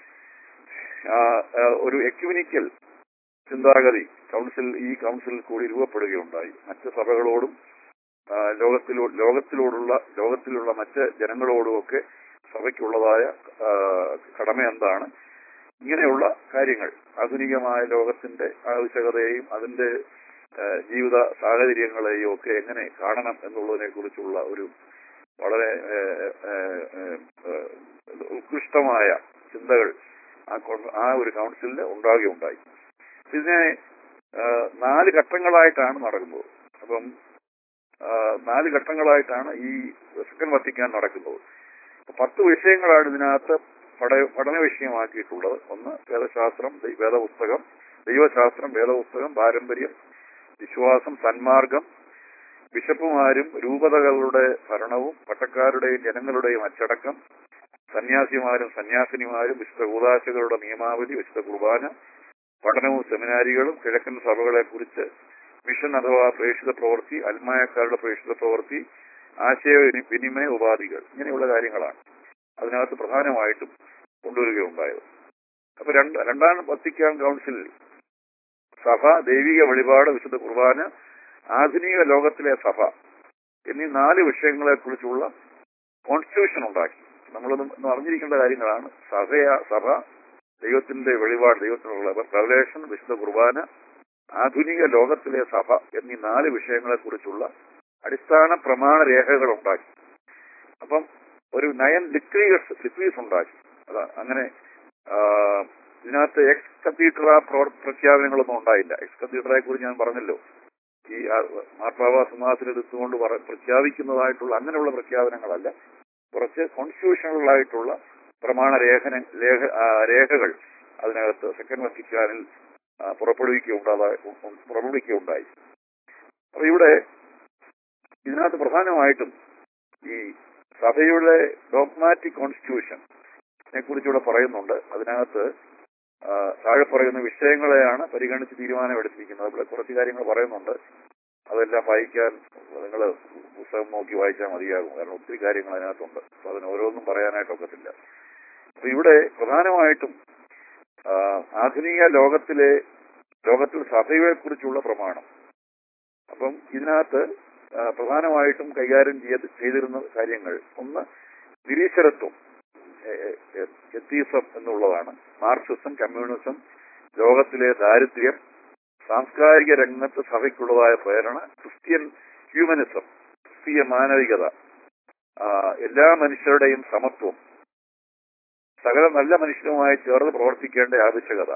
Speaker 1: ആ, ആ, ഒരു എക്യൂനിക്കൽ ചിന്താഗതി കൗൺസിൽ ഈ കൗൺസിലിൽ കൂടി രൂപപ്പെടുകയുണ്ടായി മറ്റ് സഭകളോടും ആ, ലോകത്തിലോ ലോകത്തിലോടുള്ള ലോകത്തിലുള്ള മറ്റ് ജനങ്ങളോടുമൊക്കെ സഭയ്ക്കുള്ളതായ ആ, കടമ എന്താണ് ഇങ്ങനെയുള്ള കാര്യങ്ങൾ ആധുനികമായ ലോകത്തിന്റെ ആവശ്യകതയെയും അതിന്റെ ഏഹ്, ജീവിത സാഹചര്യങ്ങളെയും ഒക്കെ എങ്ങനെ കാണണം എന്നുള്ളതിനെ കുറിച്ചുള്ള ഒരു വളരെ ഏഹ്, ഏഹ്, ഏഹ്, ഏഹ്, ഉത്കൃഷ്ടമായ ചിന്തകൾ ആ കോൺ- ആ ഒരു കൗൺസിലിന് ഉണ്ടാകുകയുണ്ടായി ഇതിനെ ഏഹ്, നാല് ഘട്ടങ്ങളായിട്ടാണ് നടക്കുന്നത് അപ്പം ഏഹ്, നാല് ഘട്ടങ്ങളായിട്ടാണ് ഈ സെക്കൻഡ് വത്തിക്കാൻ നടക്കുന്നത് അപ്പൊ പത്ത് വിഷയങ്ങളാണ് ഇതിനകത്ത് പഠ പഠന വിഷയമാക്കിയിട്ടുള്ളത് ഒന്ന് വേദശാസ്ത്രം ദൈ- വേദപുസ്തകം ദൈവശാസ്ത്രം വേദപുസ്തകം പാരമ്പര്യം വിശ്വാസം സന്മാർഗം ബിഷപ്പുമാരും രൂപതകളുടെ ഭരണവും പട്ടക്കാരുടെയും ജനങ്ങളുടെയും അച്ചടക്കം സന്യാസിമാരും സന്യാസിനിമാരും വിശുദ്ധ കൂതാശകളുടെ നിയമാവലി വിശുദ്ധ കുർബാന പഠനവും സെമിനാരികളും കിഴക്കൻ സഭകളെ കുറിച്ച് മിഷൻ അഥവാ പ്രേക്ഷിത പ്രവൃത്തി അൽമായക്കാരുടെ പ്രേക്ഷിത പ്രവൃത്തി ആശയ വിനി- വിനിമയ ഉപാധികൾ ഇങ്ങനെയുള്ള കാര്യങ്ങളാണ് അതിനകത്ത് പ്രധാനമായിട്ടും കൊണ്ടുവരികയുണ്ടായത് അപ്പൊ രണ്ട് രണ്ടാം വത്തിക്കാൻ കൗൺസിലിൽ സഭ ദൈവിക വെളിപാട് വിശുദ്ധ കുർബാന ആധുനിക ലോകത്തിലെ സഭ എന്നീ നാല് വിഷയങ്ങളെ കുറിച്ചുള്ള കോൺസ്റ്റിറ്റ്യൂഷൻ ഉണ്ടാക്കി നമ്മളൊന്ന് ഇന്ന് അറിഞ്ഞിരിക്കേണ്ട കാര്യങ്ങളാണ് സഭയ സഭ ദൈവത്തിന്റെ വെളിപാട് ദൈവത്തിനുള്ള റവലേഷൻ വിശുദ്ധ കുർബാന ആധുനിക ലോകത്തിലെ സഭ എന്നീ നാല് വിഷയങ്ങളെ കുറിച്ചുള്ള അടിസ്ഥാന പ്രമാണ രേഖകൾ ഉണ്ടാക്കി അപ്പം ഒരു നയൻ ഡിക്രീസ് ഡിക്രീസ് ഉണ്ടാക്കി അതാ അങ്ങനെ ആ, ഇതിനകത്ത് എക്സ് കത്തീഡ്ര പ്രഖ്യാപനങ്ങളൊന്നും ഉണ്ടായില്ല എക്സ് കത്തീഡ്രയെ കുറിച്ച് ഞാൻ പറഞ്ഞല്ലോ ഈ ആ, മാർപ്പാവ സിംഹാസനം എടുത്തുകൊണ്ട് പറ- പ്രഖ്യാപിക്കുന്നതായിട്ടുള്ള അങ്ങനെയുള്ള പ്രഖ്യാപനങ്ങളല്ല കുറച്ച് കോൺസ്റ്റിറ്റ്യൂഷണലായിട്ടുള്ള പ്രമാണ രേഖന ലേഖ ആ, രേഖകൾ അതിനകത്ത് സെക്കൻഡ് വത്തിക്കാനിൽ ആ, പുറപ്പെടുവിക്കുകയുണ്ടായി പുറപ്പെടുവിക്കുകയുണ്ടായി അപ്പൊ ഇവിടെ ഇതിനകത്ത് പ്രധാനമായിട്ടും ഈ സഭയുടെ ഡോഗ്മാറ്റിക് കോൺസ്റ്റിറ്റ്യൂഷൻ കുറിച്ചുകൂടെ പറയുന്നുണ്ട് അതിനകത്ത് ആ, താഴെ പറയുന്ന വിഷയങ്ങളെയാണ് പരിഗണിച്ച് തീരുമാനമെടുത്തിരിക്കുന്നത് ഇവിടെ കുറച്ച് കാര്യങ്ങൾ പറയുന്നുണ്ട് അതെല്ലാം വായിക്കാൻ നിങ്ങൾ പുസ്തകം നോക്കി വായിച്ചാൽ മതിയാകും കാരണം ഒത്തിരി കാര്യങ്ങൾ അതിനകത്തുണ്ട് അപ്പൊ അതിന് ഓരോന്നും പറയാനായിട്ട് ഒക്കത്തില്ല അപ്പൊ ഇവിടെ പ്രധാനമായിട്ടും ആ, ആധുനിക ലോകത്തിലെ ലോകത്തിൽ സഭയെ കുറിച്ചുള്ള പ്രമാണം അപ്പം ഇതിനകത്ത് ആ, പ്രധാനമായിട്ടും കൈകാര്യം ചെയ്ത് ചെയ്തിരുന്ന കാര്യങ്ങൾ ഒന്ന് നിരീശ്വരത്വം എത്തീസം എന്നുള്ളതാണ് മാർക്സിസം കമ്മ്യൂണിസം ലോകത്തിലെ ദാരിദ്ര്യം സാംസ്കാരിക രംഗത്ത് സഭയ്ക്കുള്ളതായ പ്രേരണ ക്രിസ്ത്യൻ ഹ്യൂമനിസം ക്രിസ്തീയ മാനവികത ആ, എല്ലാ മനുഷ്യരുടെയും സമത്വം സകല നല്ല മനുഷ്യരുമായി ചേർന്ന് പ്രവർത്തിക്കേണ്ട ആവശ്യകത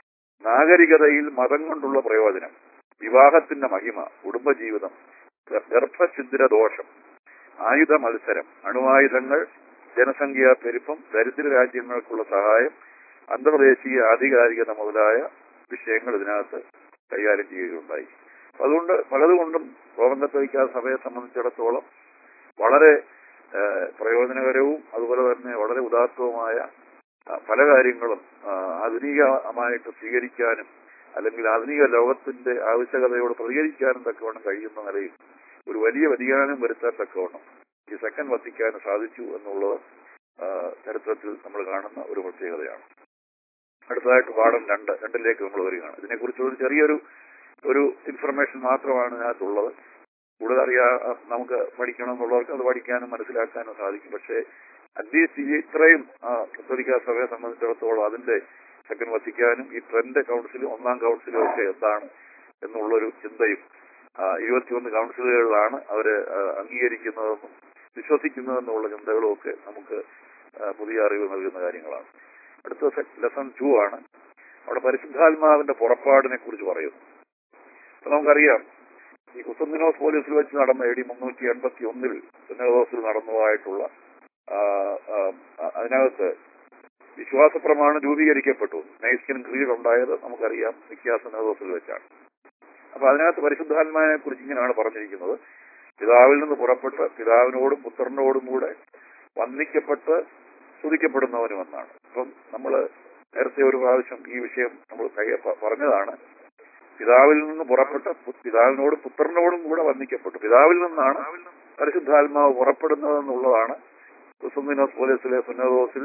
Speaker 1: നാഗരികതയിൽ മതം കൊണ്ടുള്ള പ്രയോജനം വിവാഹത്തിന്റെ മഹിമ കുടുംബജീവിതം ഗർ- ഗർഭഛിദ്ര ദോഷം ആയുധ മത്സരം അണുവായുധങ്ങൾ ജനസംഖ്യാ പെരുപ്പം ദരിദ്ര രാജ്യങ്ങൾക്കുള്ള സഹായം അന്തർദേശീയ ആധികാരികത മുതലായ വിഷയങ്ങൾ ഇതിനകത്ത് കൈകാര്യം ചെയ്യുകയുണ്ടായി അതുകൊണ്ട് പലതുകൊണ്ടും റോമൻ കത്തോലിക്ക സഭയെ സംബന്ധിച്ചിടത്തോളം വളരെ ഏഹ്, പ്രയോജനകരവും അതുപോലെ തന്നെ വളരെ ഉദാത്തവുമായ ആ, പല കാര്യങ്ങളും ആ, ആധുനികമായിട്ട് സ്വീകരിക്കാനും അല്ലെങ്കിൽ ആധുനിക ലോകത്തിന്റെ ആവശ്യകതയോട് പ്രതികരിക്കാനും തക്കവണ്ണം കഴിയുന്ന നിലയിൽ ഒരു വലിയ വ്യതിയാനം വരുത്താൻ തക്കവണ്ണം ഈ സെക്കൻഡ് വത്തിക്കാൻ സാധിച്ചു എന്നുള്ളത് ആ, ചരിത്രത്തിൽ നമ്മൾ കാണുന്ന ഒരു പ്രത്യേകതയാണ് അടുത്തതായിട്ട് പാഠം രണ്ട് രണ്ടിലേക്ക് നമ്മൾ വരികയാണ് ഇതിനെക്കുറിച്ച് ഒരു ചെറിയൊരു ഒരു ഇൻഫർമേഷൻ മാത്രമാണ് ഇതിനകത്തുള്ളത് കൂടുതൽ അറിയാ നമുക്ക് പഠിക്കണം എന്നുള്ളവർക്ക് അത് പഠിക്കാനും മനസ്സിലാക്കാനും സാധിക്കും പക്ഷേ അറ്റ്ലീസ്റ്റ് ഈ ഇത്രയും ആ, കത്തോലിക്ക സഭയെ സംബന്ധിച്ചിടത്തോളം അതിന്റെ സെക്കൻഡ് വത്തിക്കാനും ഈ ട്രെൻഡ് കൗൺസിലും ഒന്നാം കൗൺസിലും ഒക്കെ എന്താണ് എന്നുള്ളൊരു ചിന്തയും ആ, ഇരുപത്തിയൊന്ന് കൗൺസിലുകളിലാണ് അവര് ആ, അംഗീകരിക്കുന്നതെന്നും വിശ്വസിക്കുന്നതെന്നുള്ള ചിന്തകളും ഒക്കെ നമുക്ക് ആ, പുതിയ അറിവ് നൽകുന്ന കാര്യങ്ങളാണ് അടുത്ത ലെസൺ ടു ആണ് അവിടെ പരിശുദ്ധാത്മാവിന്റെ പുറപ്പാടിനെ കുറിച്ച് പറയുന്നു അപ്പൊ നമുക്കറിയാം ഈ കുസന്തിനോസ് പോലീസിൽ വെച്ച് നടന്ന എ ഡി മുന്നൂറ്റി എൺപത്തി ഒന്നിൽ സുന്നതോസിൽ നടന്നതായിട്ടുള്ള ആ, ആ, ആ, അതിനകത്ത് വിശ്വാസ പ്രമാണം രൂപീകരിക്കപ്പെട്ടു നൈസ്കിൻ ക്രീഡ് ഉണ്ടായത് നമുക്കറിയാം നിത്യാസനദോസിൽ വെച്ചാണ് അപ്പൊ അതിനകത്ത് പരിശുദ്ധാത്മാവിനെ കുറിച്ച് ഇങ്ങനെയാണ് പറഞ്ഞിരിക്കുന്നത് പിതാവിൽ നിന്ന് പുറപ്പെട്ട് പിതാവിനോടും പുത്രനോടും കൂടെ വന്ദിക്കപ്പെട്ട് സ്തുതിക്കപ്പെടുന്നവനും എന്നാണ് അപ്പം നമ്മൾ നേരത്തെ ഒരു പ്രാവശ്യം ഈ വിഷയം നമ്മൾ കൈ- പ- പറഞ്ഞതാണ് പിതാവിൽ നിന്ന് പുറപ്പെട്ട് പു- പിതാവിനോടും പുത്രനോടും കൂടെ വന്ദിക്കപ്പെട്ടു പിതാവിൽ നിന്നാണ് പരിശുദ്ധാത്മാവ് പുറപ്പെടുന്നതെന്നുള്ളതാണ് ക്രിസ്തുദിനോസ് പോലീസിലെ സുന്നതോസിൽ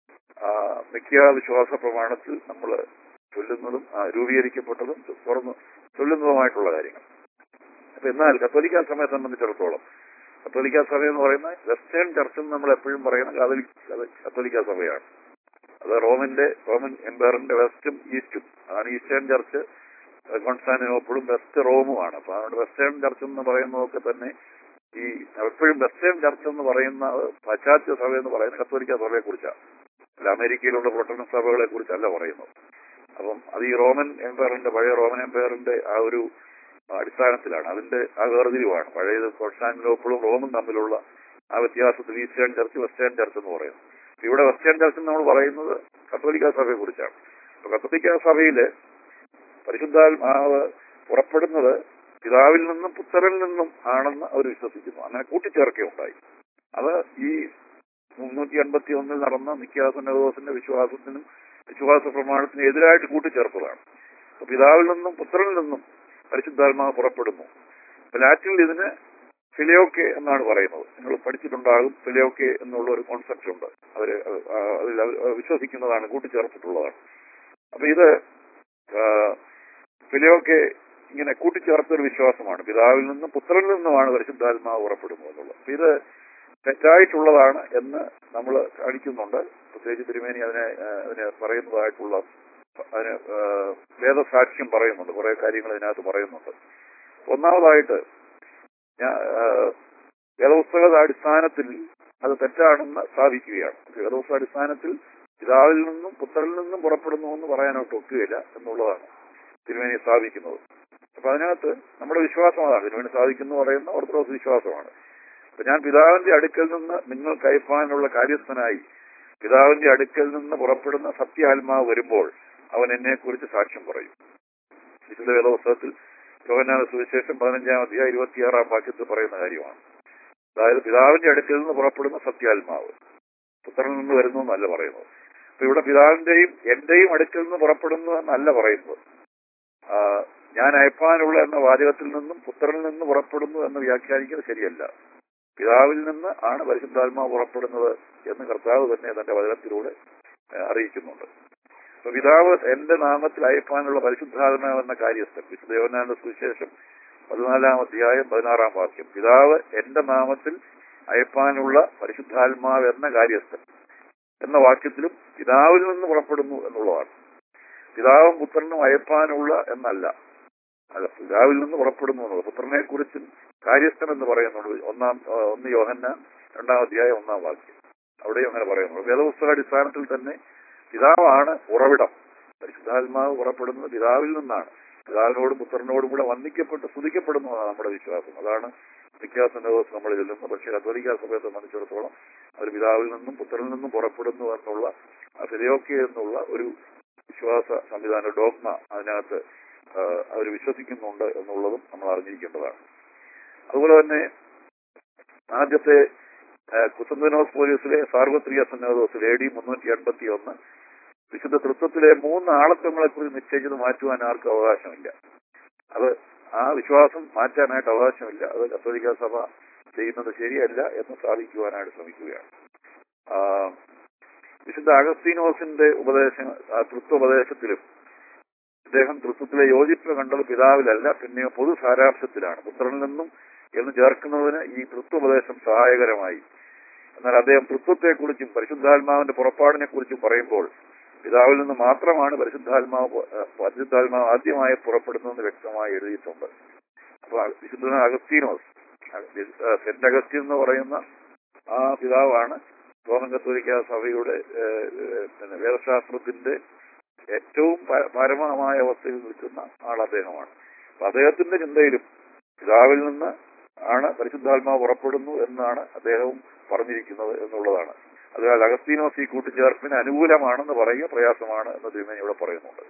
Speaker 1: മിക്ക വിശ്വാസ പ്രമാണത്തിൽ നമ്മൾ ചൊല്ലുന്നതും ആ, രൂപീകരിക്കപ്പെട്ടതും തുറന്ന് ചൊല്ലുന്നതുമായിട്ടുള്ള കാര്യങ്ങൾ അപ്പൊ എന്നാൽ കത്തോലിക്ക സഭയെ സംബന്ധിച്ചിടത്തോളം കത്തോലിക്ക സഭ എന്ന് പറയുന്ന വെസ്റ്റേൺ ചർച്ച് എന്ന് നമ്മൾ എപ്പോഴും പറയുന്ന കാതലിക് കത്തോലിക്ക സഭയാണ് അത് റോമിന്റെ റോമൻ എംപയറിന്റെ വെസ്റ്റും ഈസ്റ്റും ആണ് ഈസ്റ്റേൺ ചർച്ച് കോൺസ്റ്റാന്റിനോപ്പിളും വെസ്റ്റ് റോമുമാണ് അപ്പൊ അതുകൊണ്ട് വെസ്റ്റേൺ ചർച്ച് എന്ന് പറയുന്നതൊക്കെ തന്നെ ഈ എപ്പോഴും വെസ്റ്റേൺ ചർച്ച് എന്ന് പറയുന്ന പാശ്ചാത്യ സഭ എന്ന് പറയുന്ന കത്തോലിക്ക സഭയെ കുറിച്ചാണ് അല്ല അമേരിക്കയിലുള്ള പ്രൊട്ടസ്റ്റന്റ് സഭകളെ കുറിച്ചല്ല പറയുന്നത് അപ്പം അത് ഈ റോമൻ എംപയറിന്റെ പഴയ റോമൻ എംപയറിന്റെ ആ ഒരു അടിസ്ഥാനത്തിലാണ് അതിന്റെ ആ വേർതിരിവാണ് പഴയത് കോൺസ്റ്റാന്റിനോപ്പിളും റോമും തമ്മിലുള്ള ആ വ്യത്യാസത്തിൽ ഈസ്റ്റേൺ ചർച്ച് വെസ്റ്റേൺ ചർച്ച് എന്ന് പറയുന്നത് ഇവിടെ വെസ്റ്റേൺ ചർച്ച് എന്ന് നമ്മൾ പറയുന്നത് കത്തോലിക്ക സഭയെ കുറിച്ചാണ് അപ്പൊ കത്തോലിക്ക സഭയില് പരിശുദ്ധാത്മാവ് പുറപ്പെടുന്നത് പിതാവിൽ നിന്നും പുത്രനിൽ നിന്നും ആണെന്ന് അവർ വിശ്വസിക്കുന്നു അങ്ങനെ കൂട്ടിച്ചേർക്കുകയുണ്ടായി അത് ഈ മുന്നൂറ്റി അൻപത്തി ഒന്നിൽ നടന്ന നിത്യാസന്നദോസിന്റെ വിശ്വാസത്തിനും വിശ്വാസ പ്രമാണത്തിനും എതിരായിട്ട് കൂട്ടിച്ചേർത്തതാണ് അപ്പൊ പിതാവിൽ നിന്നും പുത്രനിൽ നിന്നും പരിശുദ്ധാത്മാവ് പുറപ്പെടുന്നു അപ്പൊ ലാറ്റിനിൽ ഇതിന് ഫിലിയോക്കെ എന്നാണ് പറയുന്നത് നിങ്ങൾ പഠിച്ചിട്ടുണ്ടാകും ഫിലിയോക്കെ എന്നുള്ള ഒരു കോൺസെപ്റ്റ് ഉണ്ട് അവര് ആ, അതിൽ അവർ വിശ്വസിക്കുന്നതാണ് കൂട്ടിച്ചേർത്തിട്ടുള്ളതാണ് അപ്പൊ ഇത് ഫിലിയോക്കെ ഇങ്ങനെ കൂട്ടിച്ചേർത്തൊരു വിശ്വാസമാണ് പിതാവിൽ നിന്നും പുത്രനിൽ നിന്നുമാണ് പരിശുദ്ധാത്മാവ് പുറപ്പെടുന്നത് എന്നുള്ളത് അപ്പൊ ഇത് തെറ്റായിട്ടുള്ളതാണ് എന്ന് നമ്മൾ കാണിക്കുന്നുണ്ട് പ്രത്യേകിച്ച് തിരുമേനി അതിനെ ആ, അതിന് പറയുന്നതായിട്ടുള്ള അതിന് ആ, വേദസാക്ഷ്യം പറയുന്നുണ്ട് കുറെ കാര്യങ്ങൾ ഇതിനകത്ത് പറയുന്നുണ്ട് ഒന്നാമതായിട്ട് ഞാൻ ആ, വേദപുസ്തകയുടെ അടിസ്ഥാനത്തിൽ അത് തെറ്റാണെന്ന് സ്ഥാപിക്കുകയാണ് വേദപുസ്തക അടിസ്ഥാനത്തിൽ പിതാവിൽ നിന്നും പുത്രനിൽ നിന്നും പുറപ്പെടുന്നു എന്ന് പറയാനായിട്ട് ഒക്കുകയില്ല എന്നുള്ളതാണ് തിരുമേനി സ്ഥാപിക്കുന്നത് അപ്പൊ അതിനകത്ത് നമ്മുടെ വിശ്വാസം അതാണ് തിരുമേനി സ്ഥാപിക്കുന്നു പറയുന്ന ഓർത്തഡോക്സ് വിശ്വാസമാണ് അപ്പൊ ഞാൻ പിതാവിന്റെ അടുക്കൽ നിന്ന് നിങ്ങൾ കയപ്പാനുള്ള കാര്യസ്ഥനായി പിതാവിന്റെ അടുക്കൽ നിന്ന് പുറപ്പെടുന്ന സത്യാത്മാവ് വരുമ്പോൾ അവൻ എന്നെ കുറിച്ച് സാക്ഷ്യം പറയും വിശുദ്ധ വേദപുസ്തകത്തിൽ യോഹന്നാന സുവിശേഷം പതിനഞ്ചാം അധ്യായം ഇരുപത്തിയാറാം വാക്യത്തിൽ പറയുന്ന കാര്യമാണ് അതായത് പിതാവിന്റെ അടുക്കൽ നിന്ന് പുറപ്പെടുന്ന സത്യാത്മാവ് പുത്രനിൽ നിന്ന് വരുന്നു എന്നല്ല പറയുന്നത് അപ്പൊ ഇവിടെ പിതാവിന്റെയും എന്റെയും അടുക്കൽ നിന്ന് പുറപ്പെടുന്നു എന്നല്ല പറയുന്നത് ആ, ഞാൻ അയപ്പാനുള്ള എന്ന വാചകത്തിൽ നിന്നും പുത്രനിൽ നിന്ന് പുറപ്പെടുന്നു എന്ന് വ്യാഖ്യാനിക്കുന്നത് ശരിയല്ല പിതാവിൽ നിന്ന് ആണ് പരിശുദ്ധാത്മാവ് പുറപ്പെടുന്നത് എന്ന് കർത്താവ് തന്നെ തന്റെ വചനത്തിലൂടെ ആ, അറിയിക്കുന്നുണ്ട് അപ്പൊ പിതാവ് എന്റെ നാമത്തിൽ അയപ്പാനുള്ള പരിശുദ്ധാത്മാവ് എന്ന കാര്യസ്ഥൻ വിശുദ്ധ സുവിശേഷം പതിനാലാം അധ്യായം പതിനാറാം വാക്യം പിതാവ് എന്റെ നാമത്തിൽ അയപ്പാനുള്ള പരിശുദ്ധാത്മാവ് എന്ന കാര്യസ്ഥൻ എന്ന വാക്യത്തിലും പിതാവിൽ നിന്ന് പുറപ്പെടുന്നു എന്നുള്ളതാണ് പിതാവും പുത്രനും അയപ്പാനുള്ള എന്നല്ല അല്ല പിതാവിൽ നിന്ന് പുറപ്പെടുന്നു എന്നുള്ളത് പുത്രനെ കുറിച്ചും കാര്യസ്ഥൻ എന്ന് പറയുന്നുണ്ട് ഒന്നാം ആ, ഒന്ന് യോഹന്ന രണ്ടാം അധ്യായം ഒന്നാം വാക്യം അവിടെയും അങ്ങനെ പറയുന്നുള്ളൂ വേദപുസ്തക അടിസ്ഥാനത്തിൽ തന്നെ പിതാവാണ് ഉറവിടം പരിശുദ്ധാത്മാവ് പുറപ്പെടുന്നത് പിതാവിൽ നിന്നാണ് പിതാവിനോടും പുത്രനോടും കൂടെ വന്ദിക്കപ്പെട്ട് സ്തുതിക്കപ്പെടുന്നതാണ് നമ്മുടെ വിശ്വാസം അതാണ് വ്യത്യാസനോസ് നമ്മൾ ചെല്ലുന്നു പക്ഷേ കത്തോലിക്ക സഭയെ സംബന്ധിച്ചിടത്തോളം അത് പിതാവിൽ നിന്നും പുത്രനിൽ നിന്നും പുറപ്പെടുന്നു എന്നുള്ള ഫിലിയോക്കെ എന്നുള്ള ഒരു വിശ്വാസ സംവിധാന ഡോഗ്മ അതിനകത്ത് അവർ വിശ്വസിക്കുന്നുണ്ട് എന്നുള്ളതും നമ്മൾ അറിഞ്ഞിരിക്കേണ്ടതാണ് അതുപോലെ തന്നെ ആദ്യത്തെ കുസന്തനോസ് പോലീസിലെ സാർവത്രിക സന്നദ്ധോസിൽ എ ഡി മുന്നൂറ്റി എൺപത്തി ഒന്ന് വിശുദ്ധ തൃത്വത്തിലെ മൂന്ന് ആളത്വങ്ങളെ കുറിച്ച് നിശ്ചയിച്ചത് മാറ്റുവാൻ ആർക്കും അവകാശമില്ല അത് ആ വിശ്വാസം മാറ്റാനായിട്ട് അവകാശമില്ല അത് കത്തോലിക്ക സഭ ചെയ്യുന്നത് ശരിയല്ല എന്ന് സ്ഥാപിക്കുവാനായിട്ട് ശ്രമിക്കുകയാണ് ആ, വിശുദ്ധ അഗസ്തീനോസിന്റെ ഉപദേശം ആ തൃത്വോപദേശത്തിലും അദ്ദേഹം തൃത്വത്തിലെ യോജിപ്പ് കണ്ടത് പിതാവിലല്ല പിന്നെ പൊതു സാരാംശത്തിലാണ് പുത്രനിൽ നിന്നും എന്ന് ചേർക്കുന്നതിന് ഈ തൃത്വോപദേശം സഹായകരമായി എന്നാൽ അദ്ദേഹം തൃത്വത്തെക്കുറിച്ചും പരിശുദ്ധാത്മാവിന്റെ പുറപ്പാടിനെ കുറിച്ചും പറയുമ്പോൾ പിതാവിൽ നിന്ന് മാത്രമാണ് പരിശുദ്ധാത്മാവ് പു- ഏഹ് പരിശുദ്ധാത്മാവ് ആദ്യമായി പുറപ്പെടുന്നതെന്ന് വ്യക്തമായി എഴുതിയിട്ടുണ്ട് അപ്പൊ വിശുദ്ധ അഗസ്തീനോസ് ഏഹ് സെന്റ് അഗസ്തീൻ എന്ന് പറയുന്ന ആ പിതാവാണ് റോമൻ കത്തോലിക്ക സഭയുടെ ഏഹ്, ഏഹ്, പിന്നെ വേദശാസ്ത്രത്തിന്റെ ഏറ്റവും പ- പരമമായ അവസ്ഥയിൽ നിൽക്കുന്ന ആൾ അദ്ദേഹമാണ് അപ്പൊ അദ്ദേഹത്തിന്റെ ചിന്തയിലും പിതാവിൽ നിന്ന് ആണ് പരിശുദ്ധാത്മാവ് പുറപ്പെടുന്നു എന്നാണ് അദ്ദേഹവും പറഞ്ഞിരിക്കുന്നത് എന്നുള്ളതാണ് അതിനാൽ അഗസ്തീനോസ് ഈ കൂട്ടിച്ചേർപ്പിന് അനുകൂലമാണെന്ന് പറയുക പ്രയാസമാണ് എന്ന് തിരുമേനി ഇവിടെ പറയുന്നുണ്ട്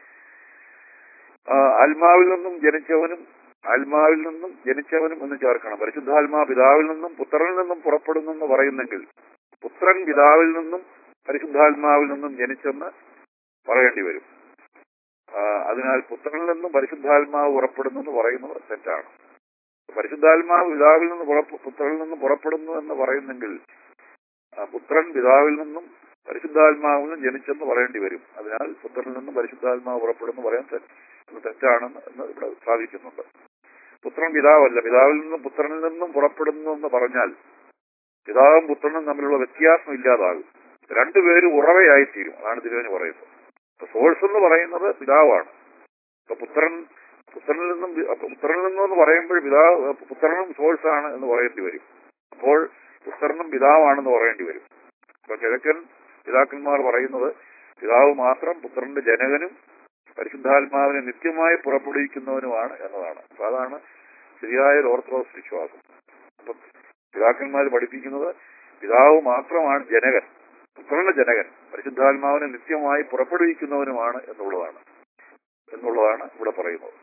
Speaker 1: ആ, ആത്മാവിൽ നിന്നും ജനിച്ചവനും ആത്മാവിൽ നിന്നും ജനിച്ചവനും എന്ന് ചേർക്കണം പരിശുദ്ധാത്മാ പിതാവിൽ നിന്നും പുത്രനിൽ നിന്നും പുറപ്പെടുന്നു എന്ന് പറയുന്നെങ്കിൽ പുത്രൻ പിതാവിൽ നിന്നും പരിശുദ്ധാത്മാവിൽ നിന്നും ജനിച്ചെന്ന് പറയേണ്ടി വരും ആ, അതിനാൽ പുത്രനിൽ നിന്നും പരിശുദ്ധാത്മാവ് പുറപ്പെടുന്നു എന്ന് പറയുന്നത് തെറ്റാണ് പരിശുദ്ധാത്മാവ് പിതാവിൽ നിന്ന് പുറപ്പെ- പുത്രനിൽ നിന്നും പുറപ്പെടുന്നു എന്ന് പറയുന്നെങ്കിൽ ആ, പുത്രൻ പിതാവിൽ നിന്നും പരിശുദ്ധാത്മാവിൽ നിന്നും ജനിച്ചെന്ന് പറയേണ്ടി വരും അതിനാൽ പുത്രനിൽ നിന്നും പരിശുദ്ധാത്മാവ് പുറപ്പെടുന്നു പറയാൻ തെ- അത് തെറ്റാണെന്ന് എന്ന് ഇവിടെ സ്ഥാപിക്കുന്നുണ്ട് പുത്രൻ പിതാവല്ല പിതാവിൽ നിന്നും പുത്രനിൽ നിന്നും പുറപ്പെടുന്നു എന്ന് പറഞ്ഞാൽ പിതാവും പുത്രനും തമ്മിലുള്ള വ്യത്യാസം ഇല്ലാതാകും രണ്ടുപേരും ഉറവയായി തീരും അതാണ് തിരുവന് പറയുന്നത് സോഴ്സ് എന്ന് പറയുന്നത് പിതാവാണ് അപ്പൊ പുത്രൻ പുത്രനിൽ നിന്നും വി- അപ്പൊ പുത്രനിൽ നിന്നും എന്ന് പറയുമ്പോൾ പിതാവ് പുത്രനും സോഴ്സ് ആണ് എന്ന് പറയേണ്ടി വരും അപ്പോൾ പുത്രനും പിതാവാണെന്ന് പറയേണ്ടി വരും അപ്പൊ കിഴക്കൻ പിതാക്കന്മാർ പറയുന്നത് പിതാവ് മാത്രം പുത്രന്റെ ജനകനും പരിശുദ്ധാത്മാവിനെ നിത്യമായി പുറപ്പെടുവിക്കുന്നവനുമാണ് എന്നതാണ് അപ്പൊ അതാണ് ശരിയായ ഒരു ഓർത്തഡോക്സ് വിശ്വാസം അപ്പൊ പിതാക്കന്മാർ പഠിപ്പിക്കുന്നത് പിതാവ് മാത്രമാണ് ജനകൻ പുത്രന്റെ ജനകൻ പരിശുദ്ധാത്മാവിനെ നിത്യമായി പുറപ്പെടുവിക്കുന്നവനുമാണ് എന്നുള്ളതാണ് എന്നുള്ളതാണ് ഇവിടെ പറയുന്നത്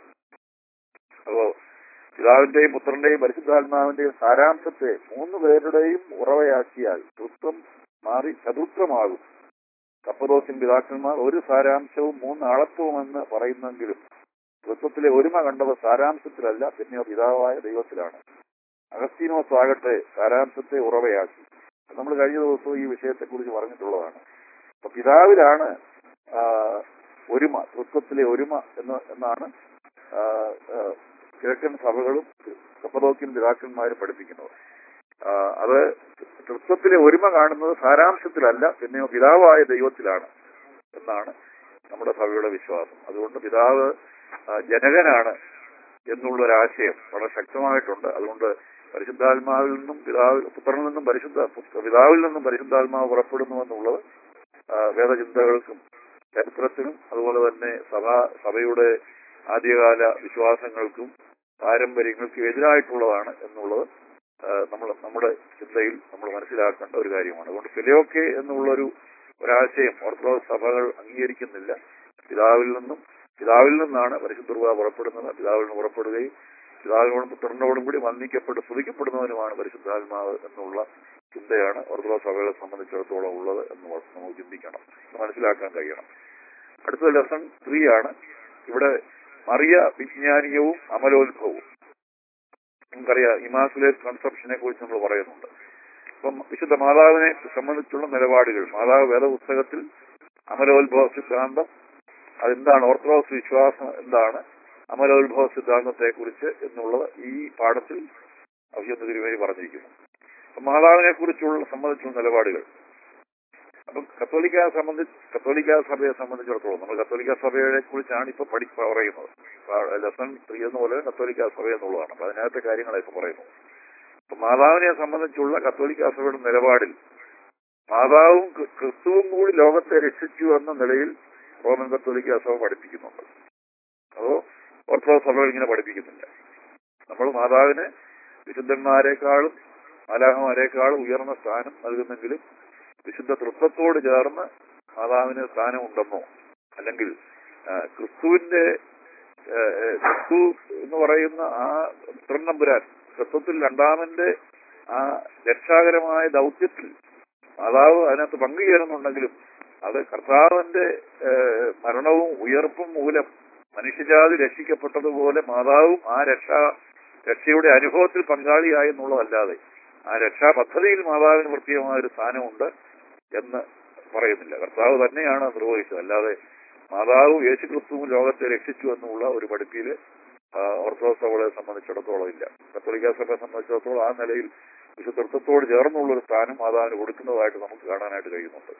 Speaker 1: അപ്പോ പിതാവിന്റെയും പുത്രന്റെയും പരിശുദ്ധാത്മാവിന്റെയും സാരാംശത്തെ മൂന്ന് പേരുടെയും ഉറവയാക്കിയാൽ തൃത്വം മാറി ചതുർത്ഥമാകും കപ്പദോസ്യൻ പിതാക്കന്മാർ ഒരു സാരാംശവും മൂന്ന് അളത്വമെന്ന് പറയുന്നെങ്കിലും തൃത്വത്തിലെ ഒരുമ കണ്ടത് സാരാംശത്തിലല്ല പിന്നെയോ പിതാവായ ദൈവത്തിലാണ് അഗസ്തീനോസ് ആകട്ടെ സാരാംശത്തെ ഉറവയാക്കി നമ്മൾ കഴിഞ്ഞ ദിവസവും ഈ വിഷയത്തെക്കുറിച്ച് പറഞ്ഞിട്ടുള്ളതാണ് അപ്പൊ പിതാവിലാണ് ആ, ഒരുമ തൃത്വത്തിലെ ഒരുമ എന്ന് എന്നാണ് ആ, ആ, കിഴക്കൻ സഭകളും കപ്പദോക്യൻ പിതാക്കന്മാരും പഠിപ്പിക്കുന്നത് ആ, അത് തൃത്വത്തിലെ ഒരുമ കാണുന്നത് സാരാംശത്തിലല്ല പിന്നെയോ പിതാവായ ദൈവത്തിലാണ് എന്നാണ് നമ്മുടെ സഭയുടെ വിശ്വാസം അതുകൊണ്ട് പിതാവ് ആ, ജനകനാണ് എന്നുള്ളൊരാശയം വളരെ ശക്തമായിട്ടുണ്ട് അതുകൊണ്ട് പരിശുദ്ധാത്മാവിൽ നിന്നും പിതാവ് പുത്രനിൽ നിന്നും പരിശുദ്ധ പുത്ര- പിതാവിൽ നിന്നും പരിശുദ്ധാത്മാവ് പുറപ്പെടുന്നു എന്നുള്ളത് ആ, വേദചിന്തകൾക്കും ചരിത്രത്തിനും അതുപോലെ തന്നെ സഭാ സഭയുടെ ആദ്യകാല വിശ്വാസങ്ങൾക്കും പാരമ്പര്യങ്ങൾക്കും എതിരായിട്ടുള്ളതാണ് എന്നുള്ളത് നമ്മൾ നമ്മുടെ ചിന്തയിൽ നമ്മൾ മനസ്സിലാക്കേണ്ട ഒരു കാര്യമാണ് അതുകൊണ്ട് ഫിലിയോക്കെ എന്നുള്ളൊരു ഒരാശയം ഓർത്തഡോക്സ് സഭകൾ അംഗീകരിക്കുന്നില്ല പിതാവിൽ നിന്നും പിതാവിൽ നിന്നാണ് പരിശുദ്ധ രൂപ പുറപ്പെടുന്നത് പിതാവിൽ നിന്ന് പുറപ്പെടുകയും പിതാവിനോടും പുത്രനോടും കൂടി വന്ദിക്കപ്പെട്ട് സ്തുതിക്കപ്പെടുന്നവനുമാണ് പരിശുദ്ധാത്മാവ് എന്നുള്ള ചിന്തയാണ് ഓർത്തഡോക്സ് സഭകളെ സംബന്ധിച്ചിടത്തോളം ഉള്ളത് എന്ന് നമുക്ക് ചിന്തിക്കണം എന്ന് മനസ്സിലാക്കാൻ കഴിയണം അടുത്ത ലെസൺ ത്രീ ആണ് ഇവിടെ മറിയ വിജ്ഞാനീയവും അമലോത്ഭവവും നമുക്കറിയാം ഇമാസുലേറ്റ് കൺസെപ്ഷനെ കുറിച്ച് നമ്മൾ പറയുന്നുണ്ട് അപ്പം വിശുദ്ധ മാതാവിനെ സംബന്ധിച്ചുള്ള നിലപാടുകൾ മാതാവ് വേദപുസ്തകത്തിൽ അമലോത്ഭവ സിദ്ധാന്തം അതെന്താണ് ഓർത്തഡോക്സ് വിശ്വാസം എന്താണ് അമലോത്ഭവ സിദ്ധാന്തത്തെ കുറിച്ച് എന്നുള്ളത് ഈ പാഠത്തിൽ അഭിയന്ത തിരുവേദി പറഞ്ഞിരിക്കുന്നു അപ്പം മാതാവിനെ കുറിച്ചുള്ള സംബന്ധിച്ചുള്ള നിലപാടുകൾ അപ്പം കത്തോലിക്ക സംബന്ധിച്ച് കത്തോലിക്ക സഭയെ സംബന്ധിച്ചിടത്തോളം നമ്മൾ കത്തോലിക്ക സഭയെ കുറിച്ചാണ് ഇപ്പൊ പഠി പറയുന്നത് ലെസൺ ത്രീ എന്ന പോലെ കത്തോലിക്ക സഭ എന്നുള്ളതാണ് അപ്പൊ അതിനകത്തെ കാര്യങ്ങളൊക്കെ പറയുന്നു അപ്പൊ മാതാവിനെ സംബന്ധിച്ചുള്ള കത്തോലിക്ക സഭയുടെ നിലപാടിൽ മാതാവും ക്രി- ക്രിസ്തുവും കൂടി ലോകത്തെ രക്ഷിച്ചു എന്ന നിലയിൽ റോമൻ കത്തോലിക്ക സഭ പഠിപ്പിക്കുന്നുണ്ട് അതോ ഓർത്തഡോക്സ് സഭകൾ ഇങ്ങനെ പഠിപ്പിക്കുന്നില്ല നമ്മൾ മാതാവിന് വിശുദ്ധന്മാരെക്കാളും മാലാഹമാരെക്കാളും ഉയർന്ന സ്ഥാനം നൽകുന്നെങ്കിലും വിശുദ്ധ തൃത്വത്തോട് ചേർന്ന് മാതാവിന് സ്ഥാനമുണ്ടെന്നോ അല്ലെങ്കിൽ ആ, ക്രിസ്തുവിന്റെ ആ, ആ, ക്രിസ്തു എന്ന് പറയുന്ന ആ പുത്രനമ്പുരാൻ തത്വത്തിൽ രണ്ടാമന്റെ ആ രക്ഷാകരമായ ദൗത്യത്തിൽ മാതാവ് അതിനകത്ത് പങ്കുചേരുന്നുണ്ടെങ്കിലും അത് കർത്താവിന്റെ ആ, മരണവും ഉയർപ്പും മൂലം മനുഷ്യജാതി രക്ഷിക്കപ്പെട്ടതുപോലെ മാതാവും ആ രക്ഷാ രക്ഷയുടെ അനുഭവത്തിൽ പങ്കാളിയായി എന്നുള്ളതല്ലാതെ ആ രക്ഷാ പദ്ധതിയിൽ മാതാവിന് പ്രത്യേകമായ ഒരു സ്ഥാനമുണ്ട് എന്ന് പറയുന്നില്ല കർത്താവ് തന്നെയാണ് അത് നിർവഹിച്ചത് അല്ലാതെ മാതാവും യേശുക്രിസ്തുവും ലോകത്തെ രക്ഷിച്ചു എന്നുള്ള ഒരു പഠിപ്പില് ആ, ഓർത്തഡോക്സ് സഭകളെ സംബന്ധിച്ചിടത്തോളം ഇല്ല കത്തോലിക്ക സഭയെ സംബന്ധിച്ചിടത്തോളം ആ നിലയിൽ വിശുദ്ധത്വത്തോട് ചേർന്നുള്ള ഒരു സ്ഥാനം മാതാവിന് കൊടുക്കുന്നതായിട്ട് നമുക്ക് കാണാനായിട്ട് കഴിയുന്നുണ്ട്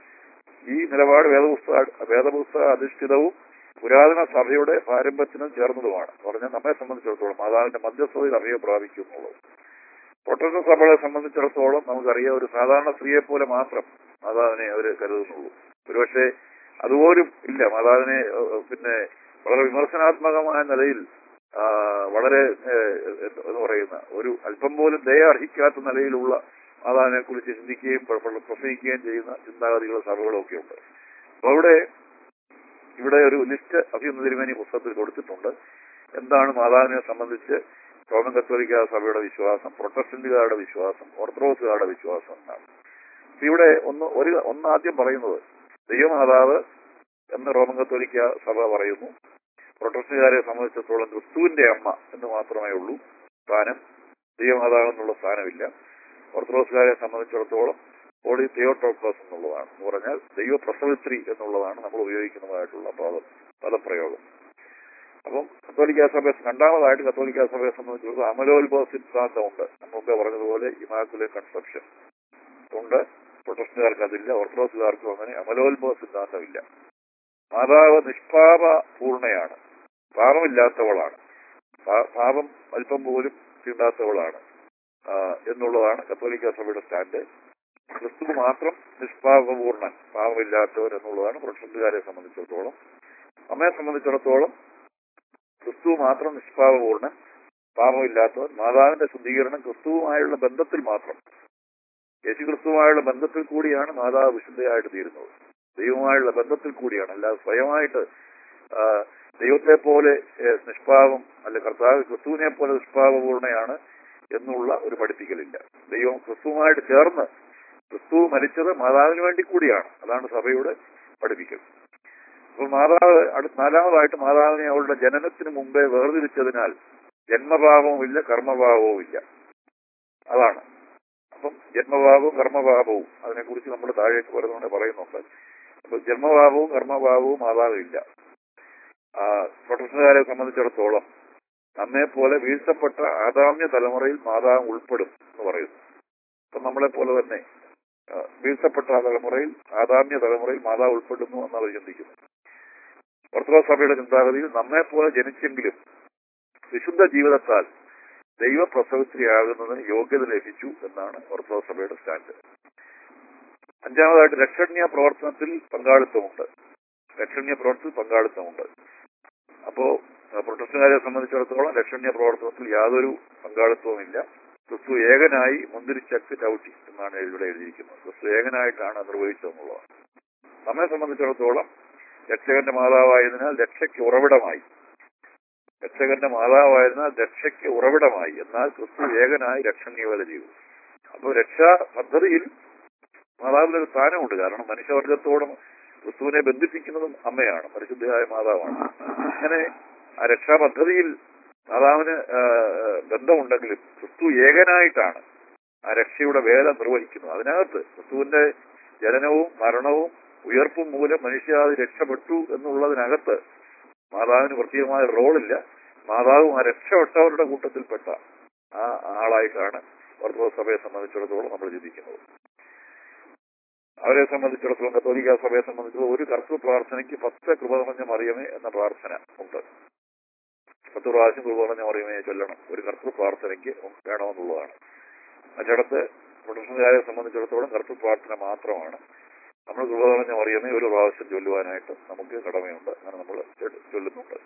Speaker 1: ഈ നിലപാട് വേദപുസ്തക വേദപുസ്തക അധിഷ്ഠിതവും പുരാതന സഭയുടെ പാരമ്പര്യത്തിനും ചേർന്നതുമാണ് എന്ന് പറഞ്ഞാൽ നമ്മെ സംബന്ധിച്ചിടത്തോളം മാതാവിന്റെ മധ്യസ്ഥതയിൽ അഭയം പ്രാപിക്കും എന്നുള്ളത് പ്രൊട്ടസ്റ്റന്റ് സഭകളെ സംബന്ധിച്ചിടത്തോളം നമുക്കറിയാം ഒരു സാധാരണ സ്ത്രീയെ പോലെ മാത്രം മാതാവിനെ അവർ കരുതുന്നുള്ളൂ ഒരുപക്ഷെ അതുപോലും ഇല്ല മാതാവിനെ ഏഹ്, പിന്നെ വളരെ വിമർശനാത്മകമായ നിലയിൽ ആ, വളരെ ഏഹ്, എന്ന് പറയുന്ന ഒരു അല്പം പോലും ദയ അർഹിക്കാത്ത നിലയിലുള്ള മാതാവിനെ കുറിച്ച് ചിന്തിക്കുകയും പ്ര- പ്ര- പ്രസംഗിക്കുകയും ചെയ്യുന്ന ചിന്താഗതികളും സഭകളും ഒക്കെ ഉണ്ട് അപ്പൊ അവിടെ ഇവിടെ ഒരു ലിസ്റ്റ് അഭിയുന്ന തിരുമേനി പുസ്തകത്തിൽ കൊടുത്തിട്ടുണ്ട് എന്താണ് മാതാവിനെ സംബന്ധിച്ച് റോമൻ കത്തോലിക്ക സഭയുടെ വിശ്വാസം പ്രൊട്ടസ്റ്റന്റുകാരുടെ വിശ്വാസം ഓർത്തഡോക്സുകാരുടെ വിശ്വാസം എന്നാണ് അപ്പൊ ഇവിടെ ഒന്ന് ഒരു ഒന്ന് ആദ്യം പറയുന്നത് ദൈവമാതാവ് എന്ന് റോമൻ കത്തോലിക്ക സഭ പറയുന്നു പ്രൊട്ടസ്റ്റന്റുകാരെ സംബന്ധിച്ചിടത്തോളം ക്രിസ്തുവിന്റെ അമ്മ എന്ന് മാത്രമേ ഉള്ളൂ സ്ഥാനം ദൈവമാതാവ് എന്നുള്ള സ്ഥാനമില്ല ഓർത്തഡോക്സുകാരെ സംബന്ധിച്ചിടത്തോളം ഓടി തിയോട്ടോക്കോസ് എന്നുള്ളതാണ് എന്ന് പറഞ്ഞാൽ ദൈവപ്രസവിത്രി എന്നുള്ളതാണ് നമ്മൾ ഉപയോഗിക്കുന്നതായിട്ടുള്ള പദം പദപ്രയോഗം അപ്പം കത്തോലിക്ക സഭ രണ്ടാമതായിട്ട് കത്തോലിക്ക സഭയെ സംബന്ധിച്ചിടത്തോളം അമലോത്ഭവ സിദ്ധാന്തമുണ്ട് നമ്മൾ മുമ്പേ പറഞ്ഞതുപോലെ ഇമാക്കുലെ കൺസെപ്ഷൻ ഉണ്ട് പ്രൊട്ടസ്റ്റന്റുകാർക്ക് അതില്ല ഓർത്തഡോക്സുകാർക്കും അങ്ങനെ അമലോത്ഭവ സിദ്ധാന്തമില്ല മാതാവ് നിഷ്പാപ പൂർണ്ണയാണ് പാപമില്ലാത്തവളാണ് പാ- പാപം അല്പം പോലും തീണ്ടാത്തവളാണ് ആ, എന്നുള്ളതാണ് കത്തോലിക്ക സഭയുടെ സ്റ്റാൻഡ് ക്രിസ്തു മാത്രം നിഷ്പാപപൂർണ്ണൻ പാപമില്ലാത്തവർ എന്നുള്ളതാണ് പ്രൊട്ടസ്റ്റന്റുകാരെ സംബന്ധിച്ചിടത്തോളം നമ്മെ സംബന്ധിച്ചിടത്തോളം ക്രിസ്തു മാത്രം നിഷ്പാപപൂർണ്ണൻ പാപമില്ലാത്തവൻ മാതാവിന്റെ ശുദ്ധീകരണം ക്രിസ്തുവുമായുള്ള ബന്ധത്തിൽ മാത്രം യേശു ക്രിസ്തുവുമായുള്ള ബന്ധത്തിൽ കൂടിയാണ് മാതാവ് വിശുദ്ധയായിട്ട് തീരുന്നത് ദൈവമായുള്ള ബന്ധത്തിൽ കൂടിയാണ് അല്ലാതെ സ്വയമായിട്ട് ആ, ദൈവത്തെ പോലെ ഏ, നിഷ്പാപം അല്ലെ കർത്താവ് ക്രിസ്തുവിനെ പോലെ നിഷ്പാപപൂർണ്ണയാണ് എന്നുള്ള ഒരു പഠിപ്പിക്കലില്ല ദൈവം ക്രിസ്തുവുമായിട്ട് ചേർന്ന് ക്രിസ്തു മരിച്ചത് മാതാവിന് വേണ്ടി കൂടിയാണ് അതാണ് സഭയുടെ പഠിപ്പിക്കൽ അപ്പോൾ മാതാവ് അടു നാലാമതായിട്ട് മാതാവിനെ അവളുടെ ജനനത്തിന് മുമ്പേ വേർതിരിച്ചതിനാൽ ജന്മഭാവവുമില്ല കർമ്മഭാവവും ഇല്ല അതാണ് അപ്പം ജന്മഭാവവും കർമ്മഭാവവും അതിനെക്കുറിച്ച് നമ്മൾ താഴേക്ക് വരുന്നതുകൊണ്ട് പറയുന്നുണ്ട് അപ്പൊ ജന്മഭാവവും കർമ്മഭാവവും മാതാവില്ല ആ പ്രൊട്ടസ്റ്റന്റുകാരെ സംബന്ധിച്ചിടത്തോളം നമ്മെ പോലെ വീഴ്ചപ്പെട്ട ആദാമ്യ തലമുറയിൽ മാതാവ് ഉൾപ്പെടും എന്ന് പറയുന്നു അപ്പൊ നമ്മളെ പോലെ തന്നെ ആ, വീഴ്ചപ്പെട്ട ആ തലമുറയിൽ ആദാമ്യ തലമുറയിൽ മാതാവ് ഉൾപ്പെടുന്നു എന്നവർ ചിന്തിക്കുന്നു ഓർത്തഡോക്സ് സഭയുടെ ചിന്താഗതിയിൽ നമ്മെ പോലെ ജനിച്ചെങ്കിലും വിശുദ്ധ ജീവിതത്താൽ ദൈവപ്രസവസ്ത്രീയാകുന്നതിന് യോഗ്യത ലഭിച്ചു എന്നാണ് ഓർത്തഡോക്സ് സഭയുടെ സ്റ്റാൻഡ് അഞ്ചാമതായിട്ട് രക്ഷണീയ പ്രവർത്തനത്തിൽ പങ്കാളിത്തമുണ്ട് രക്ഷണീയ പ്രവർത്തനത്തിൽ പങ്കാളിത്തമുണ്ട് അപ്പോ ആ, പ്രൊട്ടസ്റ്റന്റുകാരെ സംബന്ധിച്ചിടത്തോളം രക്ഷണീയ പ്രവർത്തനത്തിൽ യാതൊരു പങ്കാളിത്തവുമില്ല ക്രിസ്തു ഏകനായി മുന്തിരിച്ചക്ക് ചവിട്ടി എന്നാണ് ഇവിടെ എഴുതിയിരിക്കുന്നത് ക്രിസ്തു ഏകനായിട്ടാണ് നിർവഹിച്ചതെന്നുള്ളതാണ് നമ്മെ സംബന്ധിച്ചിടത്തോളം രക്ഷകന്റെ മാതാവായതിനാൽ രക്ഷയ്ക്ക് ഉറവിടമായി രക്ഷകന്റെ മാതാവായതിനാൽ രക്ഷയ്ക്ക് ഉറവിടമായി എന്നാൽ ക്രിസ്തു ഏകനായി രക്ഷണീയവേല ചെയ്തു അപ്പോൾ രക്ഷാ പദ്ധതിയിൽ മാതാവിന് ഒരു സ്ഥാനമുണ്ട് കാരണം മനുഷ്യവർഗത്തോടും ക്രിസ്തുവിനെ ബന്ധിപ്പിക്കുന്നതും അമ്മയാണ് പരിശുദ്ധയായ മാതാവാണ് അങ്ങനെ ആ രക്ഷാ പദ്ധതിയിൽ മാതാവിന് ആ, ആ, ബന്ധമുണ്ടെങ്കിലും ക്രിസ്തു ഏകനായിട്ടാണ് ആ രക്ഷയുടെ വേല നിർവഹിക്കുന്നത് അതിനകത്ത് ക്രിസ്തുവിന്റെ ജനനവും മരണവും ഉയർപ്പും മൂലം മനുഷ്യാതി രക്ഷപ്പെട്ടു എന്നുള്ളതിനകത്ത് മാതാവിന് പ്രത്യേകമായ റോളില്ല മാതാവും ആ രക്ഷപ്പെട്ടവരുടെ കൂട്ടത്തിൽപ്പെട്ട ആ ആളായിട്ടാണ് ഓർത്തഡോക്സ് സഭയെ സംബന്ധിച്ചിടത്തോളം നമ്മൾ ചിന്തിക്കുന്നത് അവരെ സംബന്ധിച്ചിടത്തോളം കത്തോലിക്ക സഭയെ സംബന്ധിച്ചിടത്തോളം ഒരു കർത്തൃ പ്രാർത്ഥനയ്ക്ക് പത്ത് കൃപ നിറഞ്ഞ മറിയമേ എന്ന പ്രാർത്ഥന ഉണ്ട് പത്ത് പ്രാവശ്യം കൃപ നിറഞ്ഞ മറിയമേ ചൊല്ലണം ഒരു കർത്തൃ പ്രാർത്ഥനയ്ക്ക് വേണമെന്നുള്ളതാണ് മറ്റിടത്ത് പ്രൊട്ടക്ഷനുകാരെ സംബന്ധിച്ചിടത്തോളം കർത്തൃ പ്രാർത്ഥന മാത്രമാണ് നമ്മൾ കൃപ നിറഞ്ഞ മറിയമേ ഒരു പ്രാവശ്യം ചൊല്ലുവാനായിട്ട് നമുക്ക് കടമയുണ്ട് അങ്ങനെ നമ്മൾ ചൊല്ല്- ചൊല്ലുന്നുണ്ട്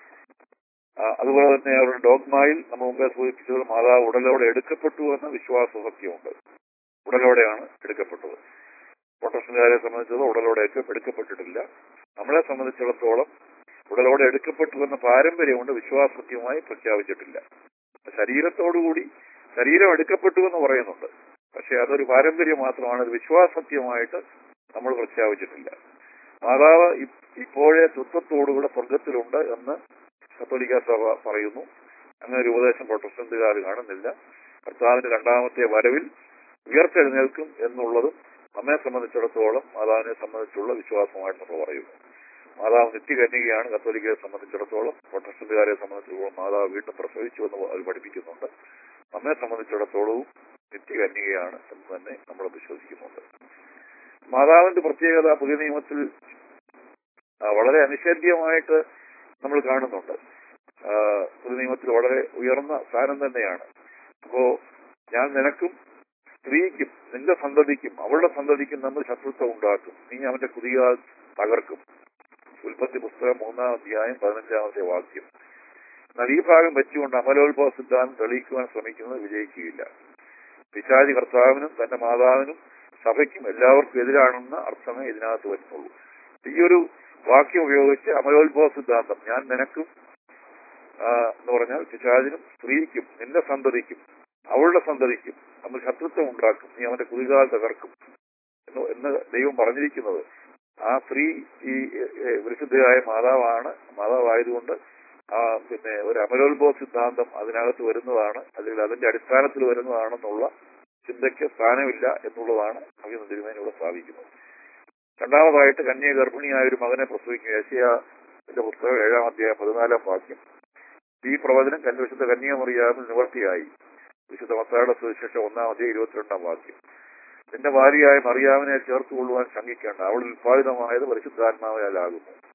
Speaker 1: ആ, അതുപോലെ തന്നെ അവരുടെ ഡോഗ്മായിൽ നമ്മൾ മുമ്പേ സൂചിപ്പിച്ചത് മാതാവ് ഉടലോടെ എടുക്കപ്പെട്ടു എന്ന വിശ്വാസ സത്യമുണ്ട് ഉടലോടെയാണ് എടുക്കപ്പെട്ടത് പ്രൊട്ടക്ഷനുകാരെ സംബന്ധിച്ചത് ഉടലോടെ എടുക്ക- എടുക്കപ്പെട്ടിട്ടില്ല നമ്മളെ സംബന്ധിച്ചിടത്തോളം ഉടലോടെ എടുക്കപ്പെട്ടു എന്ന പാരമ്പര്യമുണ്ട് വിശ്വാസത്യമായി പ്രഖ്യാപിച്ചിട്ടില്ല ശരീരത്തോടുകൂടി ശരീരം എടുക്കപ്പെട്ടു എന്ന് പറയുന്നുണ്ട് പക്ഷെ അതൊരു പാരമ്പര്യം മാത്രമാണ് അത് വിശ്വാസത്യമായിട്ട് നമ്മൾ പ്രഖ്യാപിച്ചിട്ടില്ല മാതാവ് ഇ- ഇപ്പോഴേ തൃത്വത്തോടുകൂടെ സ്വർഗത്തിലുണ്ട് എന്ന് കത്തോലിക്ക സഭ പറയുന്നു അങ്ങനെ ഒരു ഉപദേശം പ്രൊട്ടസ്റ്റന്റുകാർ കാണുന്നില്ല കർത്താവിന്റെ രണ്ടാമത്തെ വരവിൽ ഉയർത്തെഴുന്നേൽക്കും എന്നുള്ളതും നമ്മെ സംബന്ധിച്ചിടത്തോളം മാതാവിനെ സംബന്ധിച്ചുള്ള വിശ്വാസമായിട്ട് നമ്മൾ പറയുന്നു മാതാവ് നിത്യകന്യകയാണ് കത്തോലിക്കയെ സംബന്ധിച്ചിടത്തോളം പ്രൊട്ടസ്റ്റന്റുകാരെ സംബന്ധിച്ചിടത്തോളം മാതാവ് വീണ്ടും പ്രസവിച്ചു എന്ന് അവർ പഠിപ്പിക്കുന്നുണ്ട് നമ്മെ സംബന്ധിച്ചിടത്തോളവും നിത്യകന്യകയാണ് എന്ന് തന്നെ നമ്മൾ വിശ്വസിക്കുന്നുണ്ട് മാതാവിന്റെ പ്രത്യേകത പുതിയ നിയമത്തിൽ ആ, വളരെ അനിഷേധ്യമായിട്ട് നമ്മൾ കാണുന്നുണ്ട് ആ, പുതിയ നിയമത്തിൽ വളരെ ഉയർന്ന സ്ഥാനം തന്നെയാണ് അപ്പോ ഞാൻ നിനക്കും സ്ത്രീക്കും നിന്റെ സന്തതിക്കും അവളുടെ സന്തതിക്കും നമ്മൾ ശത്രുത്വം ഉണ്ടാക്കും നീ അവന്റെ കുതികാൽ തകർക്കും ഉൽപ്പത്തി പുസ്തകം മൂന്നാം അധ്യായം പതിനഞ്ചാമത്തെ വാക്യം എന്നാൽ ഈ ഭാഗം വെച്ചുകൊണ്ട് അമലോത്ഭവ സിദ്ധാന്തം തെളിയിക്കുവാൻ ശ്രമിക്കുന്നത് വിജയിക്കുകയില്ല പിശാചി കർത്താവിനും തന്റെ മാതാവിനും സഭയ്ക്കും എല്ലാവർക്കും എതിരാണെന്ന അർത്ഥമേ ഇതിനകത്ത് വരുന്നുള്ളൂ ഈ ഒരു വാക്യം ഉപയോഗിച്ച് അമലോത്ഭവ സിദ്ധാന്തം ഞാൻ നിനക്കും ആ, എന്ന് പറഞ്ഞാൽ പിശാചിനും സ്ത്രീക്കും നിന്റെ സന്തതിക്കും അവളുടെ സന്തതിക്കും നമ്മൾ ശത്രുത്വം ഉണ്ടാക്കും നീ അവന്റെ കുതികാൽ തകർക്കും എന്ന് എന്ന് ദൈവം പറഞ്ഞിരിക്കുന്നത് ആ സ്ത്രീ ഈ ഏ, വിശുദ്ധയായ മാതാവാണ് മാതാവായതുകൊണ്ട് ആ പിന്നെ ഒരു അമലോത്ഭവ സിദ്ധാന്തം അതിനകത്ത് വരുന്നതാണ് അല്ലെങ്കിൽ അതിന്റെ അടിസ്ഥാനത്തിൽ വരുന്നതാണെന്നുള്ള ചിന്തയ്ക്ക് സ്ഥാനമില്ല എന്നുള്ളതാണ് അഭിനന്ദ തിരുമേനിയുടെ സ്ഥാപിക്കുന്നത് രണ്ടാമതായിട്ട് കന്യ ഗർഭിണിയായ ഒരു മകനെ പ്രസവിക്കും യേശയാന്റെ പുസ്തകം ഏഴാം അധ്യായം പതിനാലാം വാക്യം ഈ പ്രവചനം കന്യ വിശുദ്ധ കന്യാമറിയാമിൽ നിവർത്തിയായി വിശുദ്ധ മത്തായുടെ സുവിശേഷം ഒന്നാം അധ്യായം ഇരുപത്തിരണ്ടാം വാക്യം നിന്റെ ഭാര്യയായ മറിയാമിനെ ചേർത്ത് കൊള്ളുവാൻ ശങ്കിക്കേണ്ട അവൾ ഉത്പാദിതമായത് പരിശുദ്ധാത്മാവയാലാകുന്നു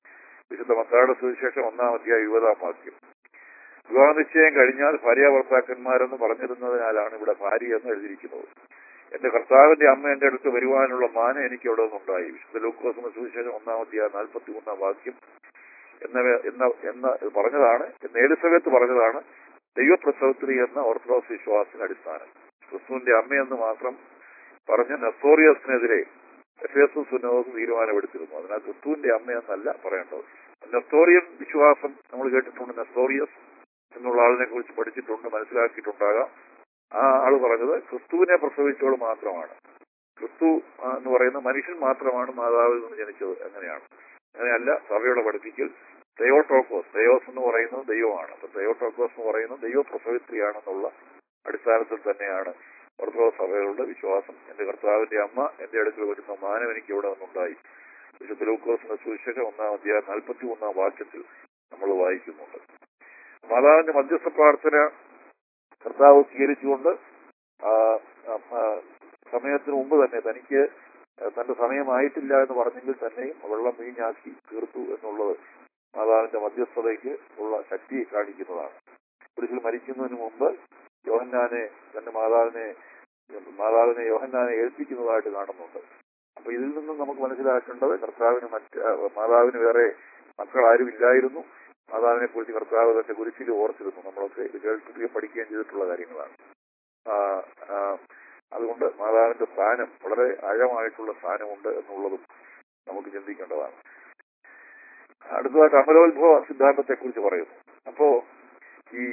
Speaker 1: വിശുദ്ധ മത്തായുടെ സുവിശേഷം ഒന്നാം അധ്യായ ഇരുപതാം വാക്യം വിവാഹ നിശ്ചയം കഴിഞ്ഞാൽ ഭാര്യ ഭർത്താക്കന്മാരെന്ന് പറഞ്ഞിരുന്നതിനാലാണ് ഇവിടെ ഭാര്യ എന്ന് എഴുതിയിരിക്കുന്നത് എന്റെ കർത്താവിന്റെ അമ്മ എന്റെ അടുത്ത് വരുവാനുള്ള മാന എനിക്ക് അവിടെ നിന്നുണ്ടായി വിശുദ്ധ ലൂക്കോസിന്റെ സുവിശേഷം ഒന്നാം അധ്യായ നാൽപ്പത്തി മൂന്നാം വാക്യം എന്ന എന്ന എന്ന ഇത് പറഞ്ഞതാണ് എന്ന് ഏലിസബത്ത് പറഞ്ഞതാണ് ദൈവപ്രസവത്രി എന്ന ഓർത്തഡോക്സ് വിശ്വാസത്തിന് അടിസ്ഥാനം ക്രിസ്തുവിന്റെ അമ്മയെന്ന് മാത്രം പറഞ്ഞ നെസോറിയസിനെതിരെ എഫ് എസ് സുനോസ് തീരുമാനമെടുത്തിരുന്നു അതിനാൽ ക്രിസ്തുവിന്റെ അമ്മയെന്നല്ല പറയേണ്ടത് നെസ്തോറിയൻ വിശ്വാസം നമ്മൾ കേട്ടിട്ടുണ്ട് നെസ്തോറിയസ് എന്നുള്ള ആളിനെ കുറിച്ച് പഠിച്ചിട്ടുണ്ട് മനസ്സിലാക്കിയിട്ടുണ്ടാകാം ആ ആള് പറഞ്ഞത് ക്രിസ്തുവിനെ പ്രസവിച്ചവൾ മാത്രമാണ് ക്രിസ്തു ആ, എന്ന് പറയുന്ന മനുഷ്യൻ മാത്രമാണ് മാതാവിൽ നിന്ന് ജനിച്ചത് എങ്ങനെയാണ് അങ്ങനെയല്ല സഭയുടെ പഠിപ്പിക്കൽ ദയോട്ടോക്കോസ് ദയോസ് എന്ന് പറയുന്നത് ദൈവമാണ് അപ്പൊ ദയോട്ടോക്കോസ് എന്ന് പറയുന്നത് ദൈവ പ്രസവിത്രിയാണെന്നുള്ള അടിസ്ഥാനത്തിൽ തന്നെയാണ് ഓർത്തഡോക്സ് സഭകളുടെ വിശ്വാസം എന്റെ കർത്താവിന്റെ അമ്മ എന്റെ അടുക്കൽ വരുന്ന മാനം എനിക്ക് ഇവിടെ നിന്നുണ്ടായി വിശുദ്ധ ലൂക്കോസിന്റെ സുവിശേഷം ഒന്നാം അധ്യായം നാൽപ്പത്തി ഒന്നാം വാക്യത്തിൽ നമ്മൾ വായിക്കുന്നുണ്ട് മാതാവിന്റെ മധ്യസ്ഥ പ്രാർത്ഥന കർത്താവ് സ്വീകരിച്ചുകൊണ്ട് ആ, ആ, ആ, സമയത്തിന് മുമ്പ് തന്നെ തനിക്ക് തന്റെ സമയമായിട്ടില്ല എന്ന് പറഞ്ഞെങ്കിൽ തന്നെയും വെള്ളം വീഞ്ഞാക്കി തീർത്തു എന്നുള്ളത് മാതാവിന്റെ മധ്യസ്ഥതയ്ക്ക് ഉള്ള ശക്തി കാണിക്കുന്നതാണ് കുരിശിൽ മരിക്കുന്നതിന് മുമ്പ് യോഹന്നാനെ തന്റെ മാതാവിനെ മാതാവിനെ യോഹന്നാനെ ഏൽപ്പിക്കുന്നതായിട്ട് കാണുന്നുണ്ട് അപ്പൊ ഇതിൽ നിന്നും നമുക്ക് മനസ്സിലാക്കേണ്ടത് കർത്താവിന് മറ്റ് ആ, മാതാവിന് വേറെ മക്കൾ ആരും ഇല്ലായിരുന്നു മാതാവിനെ കുറിച്ച് കർത്താവ് തന്റെ കുരിശിൽ ഓർത്തിരുന്നു നമ്മളൊക്കെ ഇത് കേൾക്കുകയും പഠിക്കുകയും ചെയ്തിട്ടുള്ള കാര്യങ്ങളാണ് ആ, ആ, അതുകൊണ്ട് മാതാവിന്റെ സ്ഥാനം വളരെ ആഴമായിട്ടുള്ള സ്ഥാനമുണ്ട് എന്നുള്ളതും നമുക്ക് ചിന്തിക്കേണ്ടതാണ് അടുത്തതായിട്ട് അമലോത്ഭവ സിദ്ധാന്തത്തെ കുറിച്ച് പറയുന്നു അപ്പോ ഈ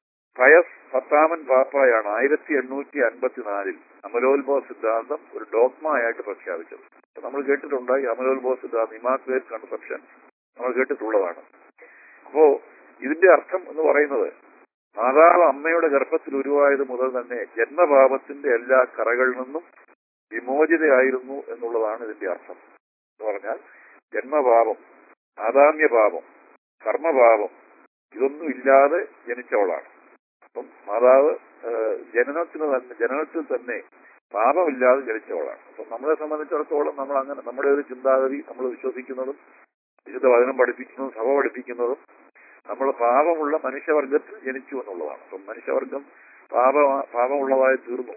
Speaker 1: പയസ് പത്താമൻ പാപ്പായാണ് ആയിരത്തി എണ്ണൂറ്റി അൻപത്തിനാലിൽ അമലോത്ഭവ സിദ്ധാന്തം ഒരു ഡോഗ്മയായിട്ട് പ്രഖ്യാപിച്ചത് അപ്പൊ നമ്മൾ കേട്ടിട്ടുണ്ട് ഈ അമലോത്ഭവ സിദ്ധാന്തം ഇമാക്കുലേറ്റ് കൺസെപ്ഷൻ നമ്മൾ കേട്ടിട്ടുള്ളതാണ് അപ്പോ ഇതിന്റെ അർത്ഥം എന്ന് പറയുന്നത് മാതാവ് അമ്മയുടെ ഗർഭത്തിൽ ഉരുവായത് മുതൽ തന്നെ ജന്മപാപത്തിന്റെ എല്ലാ കറകളിൽ നിന്നും വിമോചിതയായിരുന്നു എന്നുള്ളതാണ് ഇതിന്റെ അർത്ഥം എന്ന് പറഞ്ഞാൽ ജന്മപാപം ആദാമ്യപാപം കർമ്മപാപം ഇതൊന്നും ഇല്ലാതെ ജനിച്ചവളാണ് അപ്പം മാതാവ് ഏഹ്, ജനനത്തിന് തന്നെ ജനനത്തിൽ തന്നെ പാപമില്ലാതെ ജനിച്ചവളാണ് അപ്പം നമ്മളെ സംബന്ധിച്ചിടത്തോളം നമ്മൾ അങ്ങനെ നമ്മുടെ ഒരു ചിന്താഗതി നമ്മൾ വിശ്വസിക്കുന്നതും വിശുദ്ധ വചനം പഠിപ്പിക്കുന്നതും സഭ പഠിപ്പിക്കുന്നതും നമ്മൾ പാപമുള്ള മനുഷ്യവർഗത്തിൽ ജനിച്ചു എന്നുള്ളതാണ് അപ്പം മനുഷ്യവർഗം പാപ പാപമുള്ളതായി തീർന്നു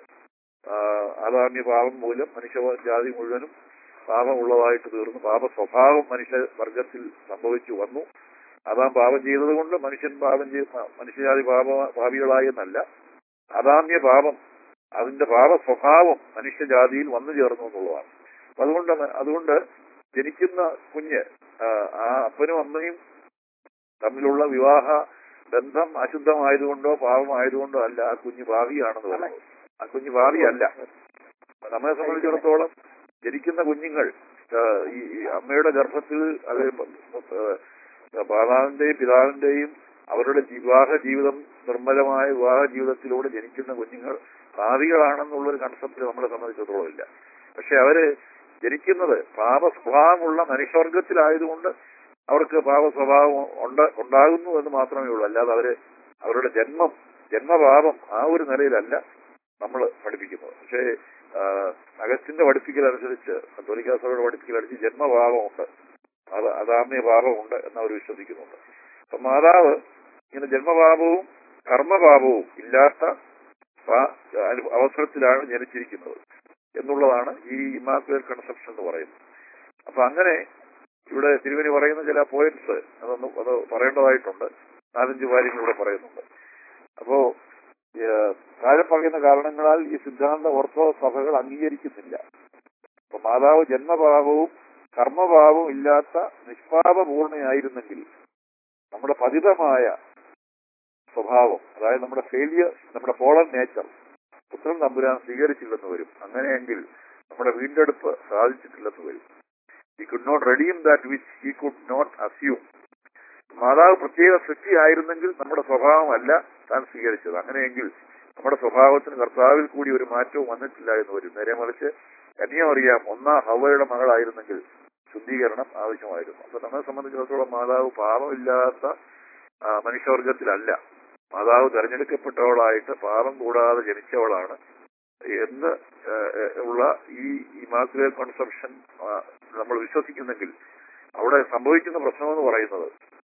Speaker 1: ആഹ് ആദാമ്യ പാപം മൂലം മനുഷ്യജാതി മുഴുവനും പാപമുള്ളതായിട്ട് തീർന്നു പാപ സ്വഭാവം മനുഷ്യവർഗത്തിൽ സംഭവിച്ചു വന്നു അതാം പാപം ചെയ്തത് കൊണ്ട് മനുഷ്യൻ പാപം ചെയ്ത് മനുഷ്യജാതി പാപ പാപികളായി എന്നല്ല അദാമ്യ പാപം അതിന്റെ പാപ സ്വഭാവം മനുഷ്യജാതിയിൽ വന്നു ചേർന്നു എന്നുള്ളതാണ് അപ്പൊ അതുകൊണ്ട് അതുകൊണ്ട് ജനിക്കുന്ന കുഞ്ഞ് ആ, ആ അപ്പനും അമ്മയും തമ്മിലുള്ള വിവാഹ ബന്ധം അശുദ്ധമായതുകൊണ്ടോ പാപമായതുകൊണ്ടോ അല്ല ആ കുഞ്ഞ് ഭാവിയാണെന്ന് പറയുന്നത് ആ കുഞ്ഞ് ഭാവിയല്ല നമ്മളെ സംബന്ധിച്ചിടത്തോളം ജനിക്കുന്ന കുഞ്ഞുങ്ങൾ ആ, ഈ ഈ അമ്മയുടെ ഗർഭത്തിൽ അത് മാതാവിന്റെയും പിതാവിന്റെയും അവരുടെ വിവാഹ ജീവിതം നിർമ്മലമായ വിവാഹ ജീവിതത്തിലൂടെ ജനിക്കുന്ന കുഞ്ഞുങ്ങൾ ഭാവികളാണെന്നുള്ളൊരു കൺസെപ്റ്റ് നമ്മളെ സംബന്ധിച്ചിടത്തോളം ഇല്ല പക്ഷെ അവര് ജനിക്കുന്നത് പാപ സ്വഭാവമുള്ള മനുഷ്യവർഗത്തിലായതുകൊണ്ട് അവർക്ക് പാപ സ്വഭാവം ഉണ്ട് ഉണ്ടാകുന്നു എന്ന് മാത്രമേ ഉള്ളൂ അല്ലാതെ അവര് അവരുടെ ജന്മം ജന്മപാപം ആ ഒരു നിലയിലല്ല നമ്മൾ പഠിപ്പിക്കുന്നത് പക്ഷേ അഗസ്റ്റിന്റെ പഠിപ്പിക്കലനുസരിച്ച് കത്തോലിക്കാ സഭയുടെ പഠിപ്പിക്കലനുസരിച്ച് ജന്മഭാവമുണ്ട് അത് അതാമ്യ ഭാവമുണ്ട് എന്ന് അവർ വിശ്വസിക്കുന്നുണ്ട് അപ്പൊ മാതാവ് ഇങ്ങനെ ജന്മപാപവും കർമ്മപാപവും ഇല്ലാത്ത പ- അനു- അവസരത്തിലാണ് ജനിച്ചിരിക്കുന്നത് എന്നുള്ളതാണ് ഈ ഇമാക്കുലേറ്റ് കൺസെപ്ഷൻ എന്ന് പറയുന്നത് അപ്പൊ അങ്ങനെ ഇവിടെ തിരുവനി പറയുന്ന ചില പോയിന്റ്സ് അതൊന്ന് അത് പറയേണ്ടതായിട്ടുണ്ട് നാലഞ്ച് കാര്യങ്ങൾ ഇവിടെ പറയുന്നുണ്ട് അപ്പോ ഏഹ്, താഴെ പറയുന്ന കാരണങ്ങളാൽ ഈ സിദ്ധാന്ത ഓർത്തഡോക്സ് സഭകൾ അംഗീകരിക്കുന്നില്ല അപ്പൊ മാതാവ് ജന്മഭാവവും കർമ്മഭാവവും ഇല്ലാത്ത നിഷ്പാപപൂർണയായിരുന്നെങ്കിൽ നമ്മുടെ പതിതമായ സ്വഭാവം അതായത് നമ്മുടെ ഫെയിലിയർ നമ്മുടെ ഫോളൻ നേച്ചർ പുത്രൻ തമ്പുരാൻ സ്വീകരിച്ചില്ലെന്ന് വരും അങ്ങനെയെങ്കിൽ നമ്മുടെ വീണ്ടെടുപ്പ് സാധിച്ചിട്ടില്ലെന്ന് വരും he could not redeem that which he could not assume മാതാവ് പ്രത്യേക സൃഷ്ടിയായിരുന്നെങ്കിൽ നമ്മുടെ സ്വഭാവമല്ല താൻ സ്വീകരിച്ചത് അങ്ങനെയെങ്കിൽ നമ്മുടെ സ്വഭാവത്തിന് കർത്താവിൽ കൂടി ഒരു മാറ്റവും വന്നിട്ടില്ല എന്ന് വരും നേരെ മറിച്ച് എന്നെയും അറിയാം ഒന്നാം ഹവയുടെ മകളായിരുന്നെങ്കിൽ ശുദ്ധീകരണം ആവശ്യമായിരുന്നു അപ്പൊ നമ്മളെ സംബന്ധിച്ചിടത്തോളം മാതാവ് പാപമില്ലാത്ത ആ, മനുഷ്യവർഗത്തിലല്ല മാതാവ് തെരഞ്ഞെടുക്കപ്പെട്ടവളായിട്ട് പാപം കൂടാതെ ജനിച്ചവളാണ് എന്ന് ഏഹ്, ഏഹ്, ഉള്ള ഈ ഇമാക്കുലേറ്റ് കൺസെപ്ഷൻ നമ്മൾ വിശ്വസിക്കുന്നെങ്കിൽ അവിടെ സംഭവിക്കുന്ന പ്രശ്നമെന്ന് പറയുന്നത്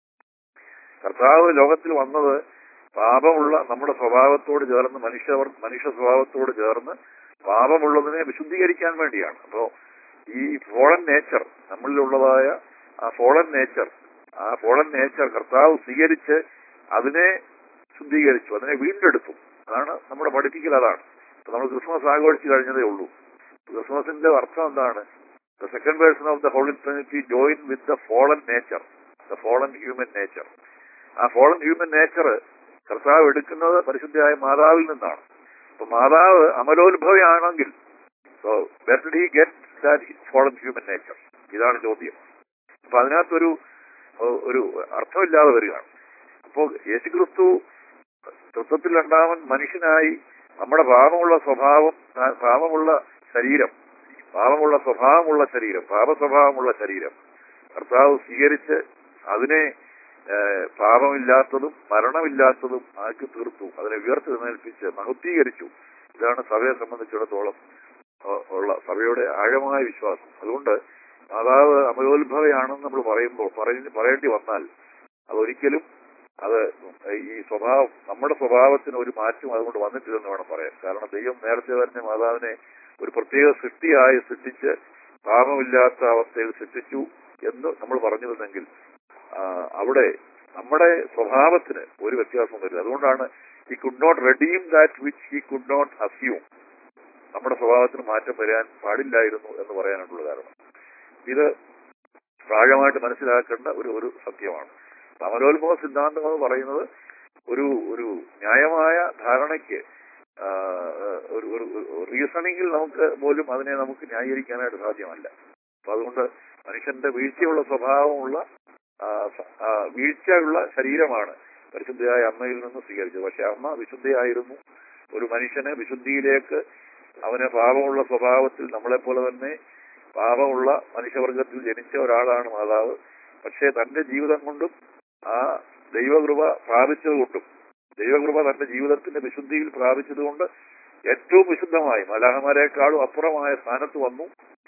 Speaker 1: കർത്താവ് ലോകത്തിൽ വന്നത് പാപമുള്ള നമ്മുടെ സ്വഭാവത്തോട് ചേർന്ന് മനുഷ്യ മനുഷ്യ സ്വഭാവത്തോട് ചേർന്ന് പാപമുള്ളതിനെ വിശുദ്ധീകരിക്കാൻ വേണ്ടിയാണ് അപ്പോ ഈ ഫോളൻ നേച്ചർ നമ്മളിലുള്ളതായ ആ ഫോളൻ നേച്ചർ ആ ഫോളൻ നേച്ചർ കർത്താവ് സ്വീകരിച്ച് അതിനെ ശുദ്ധീകരിച്ചു അതിനെ വീണ്ടെടുത്തു അതാണ് നമ്മുടെ പഠിപ്പിക്കൽ അതാണ് ഇപ്പൊ നമ്മൾ ക്രിസ്മസ് ആഘോഷിച്ചു കഴിഞ്ഞതേ ഉള്ളൂ ക്രിസ്മസിന്റെ അർത്ഥം എന്താണ് the second person of the holy trinity join with the fallen nature the fallen human nature ആ ഫോളൻ ഹ്യൂമൻ നേച്ചർ കർത്താവ് എടുക്കുന്നത് പരിശുദ്ധയായ മാതാവിൽ നിന്നാണ് അപ്പൊ മാതാവ് അമലോത്ഭവയാണെങ്കിൽ so where did get that fallen human nature ഇതാണ് ചോദ്യം അപ്പൊ അതിനകത്തൊരു ഏഹ്, ഒരു അർത്ഥമില്ലാതെ വരികയാണ് അപ്പോ യേശുക്രിസ്തു തൃത്വത്തിൽ രണ്ടാമൻ മനുഷ്യനായി നമ്മുടെ പാപമുള്ള സ്വഭാവം ആ പാപമുള്ള ശരീരം പാപമുള്ള സ്വഭാവമുള്ള ശരീരം പാപ സ്വഭാവമുള്ള ശരീരം കർത്താവ് സ്വീകരിച്ച് അതിനെ ഏഹ്, പാപമില്ലാത്തതും മരണമില്ലാത്തതും ആക്കി തീർത്തു അതിനെ ഉയർത്തെഴുന്നേൽപ്പിച്ച് മഹത്വീകരിച്ചു ഇതാണ് സഭയെ സംബന്ധിച്ചിടത്തോളം ഏഹ്, ഉള്ള സഭയുടെ ആഴമായ വിശ്വാസം അതുകൊണ്ട് മാതാവ് അമലോത്ഭവയാണെന്ന് നമ്മൾ പറയുമ്പോൾ പറയ- പറയേണ്ടി വന്നാൽ അതൊരിക്കലും അത് ഈ സ്വഭാവം നമ്മുടെ സ്വഭാവത്തിന് ഒരു മാറ്റം അതുകൊണ്ട് വന്നിട്ടില്ലെന്ന് വേണം പറയാൻ കാരണം ദൈവം നേരത്തെ തന്നെ മാതാവിനെ ഒരു പ്രത്യേക സൃഷ്ടിയായി സൃഷ്ടിച്ച് പാപമില്ലാത്ത അവസ്ഥയിൽ സൃഷ്ടിച്ചു എന്ന് നമ്മൾ പറഞ്ഞിരുന്നെങ്കിൽ ആ, അവിടെ നമ്മുടെ സ്വഭാവത്തിന് ഒരു വ്യത്യാസം വരില്ല അതുകൊണ്ടാണ് he could not redeem that which he could not assume നമ്മുടെ സ്വഭാവത്തിന് മാറ്റം വരാൻ പാടില്ലായിരുന്നു എന്ന് പറയാനുള്ള കാരണം ഇത് പ്രായമായിട്ട് മനസ്സിലാക്കേണ്ട ഒരു ഒരു സത്യമാണ് സമരോത്ഭവ സിദ്ധാന്തം എന്ന് പറയുന്നത് ഒരു ഒരു ന്യായമായ ധാരണയ്ക്ക് ആ, ഒരു ഒരു റീസണിങ്ങിൽ നമുക്ക് പോലും അതിനെ നമുക്ക് ന്യായീകരിക്കാനായിട്ട് സാധ്യമല്ല അപ്പൊ അതുകൊണ്ട് മനുഷ്യന്റെ വീഴ്ചയുള്ള സ്വഭാവമുള്ള ആ, സ- ആ, വീഴ്ചയുള്ള ശരീരമാണ് പരിശുദ്ധയായ അമ്മയിൽ നിന്ന് സ്വീകരിച്ചത് പക്ഷെ അമ്മ വിശുദ്ധയായിരുന്നു ഒരു മനുഷ്യനെ വിശുദ്ധിയിലേക്ക് അവന് പാപമുള്ള സ്വഭാവത്തിൽ നമ്മളെപ്പോലെ തന്നെ പാപമുള്ള മനുഷ്യവർഗത്തിൽ ജനിച്ച ഒരാളാണ് മാതാവ് പക്ഷേ തന്റെ ജീവിതം കൊണ്ടും ആ ദൈവകൃപ പ്രാപിച്ചതുകൊണ്ടും ദൈവകൃപ തന്റെ ജീവിതത്തിന്റെ വിശുദ്ധിയിൽ പ്രാപിച്ചതുകൊണ്ട് ഏറ്റവും വിശുദ്ധമായി മലാഹമാരെക്കാളും അപ്പുറമായ സ്ഥാനത്ത് വന്നു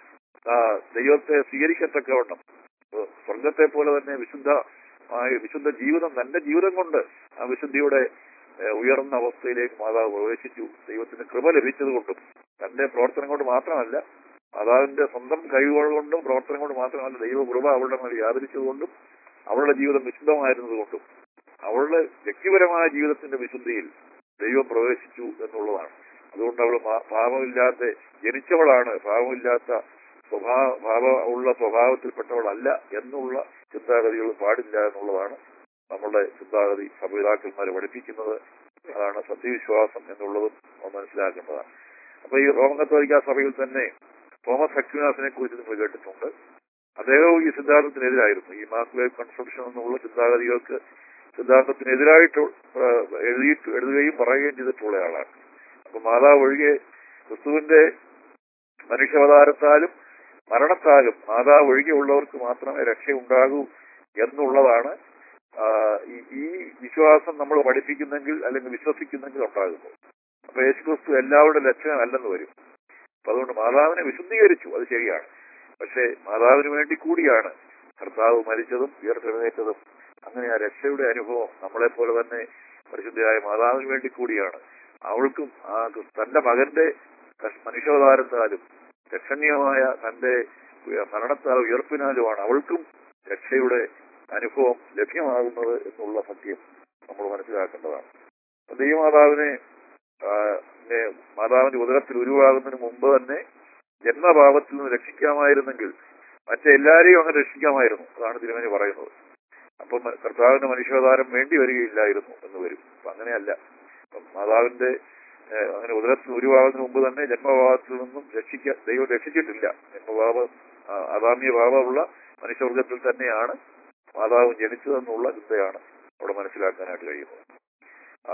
Speaker 1: ആ ദൈവത്തെ സ്വീകരിക്കത്തക്കവണ്ണം ഏഹ് സ്വർഗത്തെ പോലെ തന്നെ വിശുദ്ധ ആയ വിശുദ്ധ ജീവിതം തന്റെ ജീവിതം കൊണ്ട് ആ വിശുദ്ധിയുടെ ഏഹ് ഉയർന്ന അവസ്ഥയിലേക്ക് മാതാവ് പ്രവേശിച്ചു ദൈവത്തിന് കൃപ ലഭിച്ചതുകൊണ്ടും തന്റെ പ്രവർത്തനം കൊണ്ട് മാത്രമല്ല മാതാവിന്റെ സ്വന്തം കഴിവുകൾ കൊണ്ടും പ്രവർത്തനം കൊണ്ട് മാത്രമല്ല ദൈവ കൃപ അവളുടെ മേൽ വ്യാപരിച്ചതുകൊണ്ടും അവളുടെ ജീവിതം വിശുദ്ധമായിരുന്നതുകൊണ്ടും അവളുടെ വ്യക്തിപരമായ ജീവിതത്തിന്റെ വിശുദ്ധിയിൽ ദൈവം പ്രവേശിച്ചു എന്നുള്ളതാണ് അതുകൊണ്ട് അവൾ പാ- പാപമില്ലാത്ത ജനിച്ചവളാണ് പാപമില്ലാത്ത സ്വഭാവ പാപ ഉള്ള സ്വഭാവത്തിൽപ്പെട്ടവളല്ല എന്നുള്ള ചിന്താഗതികൾ പാടില്ല എന്നുള്ളതാണ് നമ്മുടെ ചിന്താഗതി സഭപിതാക്കന്മാർ പഠിപ്പിക്കുന്നത് അതാണ് സത്യവിശ്വാസം എന്നുള്ളതും നാം മനസ്സിലാക്കേണ്ടതാണ് അപ്പൊ ഈ റോമൻ കത്തോലിക്ക സഭയിൽ തന്നെ തോമസ് അക്വിനാസിനെ കുറിച്ച് നിങ്ങൾ കേട്ടിട്ടുണ്ട് അദ്ദേഹവും ഈ സിദ്ധാന്തത്തിനെതിരായിരുന്നു ഈ മാക്വേവ് കൺസംഷൻ എന്നുള്ള ചിന്താഗതികൾക്ക് സിദ്ധാന്തത്തിനെതിരായിട്ട് ആ, എഴുതിയിട്ട് എഴുതുകയും പറയുകയും ചെയ്തിട്ടുള്ള ആളാണ് അപ്പൊ മാതാവ് ഒഴികെ ക്രിസ്തുവിന്റെ മനുഷ്യാവതാരത്താലും മരണത്താലും മാതാവ് ഒഴികെയുള്ളവർക്ക് മാത്രമേ രക്ഷയുണ്ടാകൂ എന്നുള്ളതാണ് ആ, ഈ- ഈ വിശ്വാസം നമ്മൾ പഠിപ്പിക്കുന്നെങ്കിൽ അല്ലെങ്കിൽ വിശ്വസിക്കുന്നെങ്കിൽ ഉണ്ടാകുന്നത് അപ്പൊ യേശുക്രിസ്തു എല്ലാവരുടെ ലക്ഷണമല്ലെന്ന് വരും അപ്പൊ അതുകൊണ്ട് മാതാവിനെ വിശുദ്ധീകരിച്ചു അത് ശരിയാണ് പക്ഷേ മാതാവിന് വേണ്ടി കൂടിയാണ് കർത്താവ് മരിച്ചതും ഉയർത്തെഴുന്നേറ്റതും അങ്ങനെ ആ രക്ഷയുടെ അനുഭവം നമ്മളെ പോലെ തന്നെ പരിശുദ്ധയായ മാതാവിന് വേണ്ടി കൂടിയാണ് അവൾക്കും ആ തന്റെ മകന്റെ കഷ്- മനുഷ്യാവതാരത്താലും രക്ഷണീയമായ തന്റെ ഉയ- മരണത്താൽ ഉയർപ്പിനാലുമാണ് അവൾക്കും രക്ഷയുടെ അനുഭവം ലഭ്യമാകുന്നത് എന്നുള്ള സത്യം നമ്മൾ മനസ്സിലാക്കേണ്ടതാണ് അപ്പൊ ദൈവമാതാവിനെ ആ, നെ മാതാവിന്റെ ഉദരത്തിൽ ഉരുവാകുന്നതിന് മുമ്പ് തന്നെ ജന്മഭാവത്തിൽ നിന്ന് രക്ഷിക്കാമായിരുന്നെങ്കിൽ മറ്റെല്ലാരെയും അങ്ങനെ രക്ഷിക്കാമായിരുന്നു അതാണ് തിരുമേനി പറയുന്നത് അപ്പം കർത്താവിന്റെ മനുഷ്യാവതാരം വേണ്ടി വരികയില്ലായിരുന്നു എന്ന് വരും അപ്പൊ അങ്ങനെയല്ല അപ്പം മാതാവിന്റെ ഏഹ്, അങ്ങനെ ഉദരത്തിൽ ഉരുവാകുന്നതിന് മുമ്പ് തന്നെ ജന്മഭാവത്തിൽ നിന്നും രക്ഷിക്കാൻ ദൈവം രക്ഷിച്ചിട്ടില്ല ജന്മഭാവം ആ, അദാമ്യ ഭാവമുള്ള മനുഷ്യവർഗത്തിൽ തന്നെയാണ് മാതാവ് ജനിച്ചതെന്നുള്ള ചിന്തയാണ് അവിടെ മനസ്സിലാക്കാനായിട്ട് കഴിയുന്നത് ആ,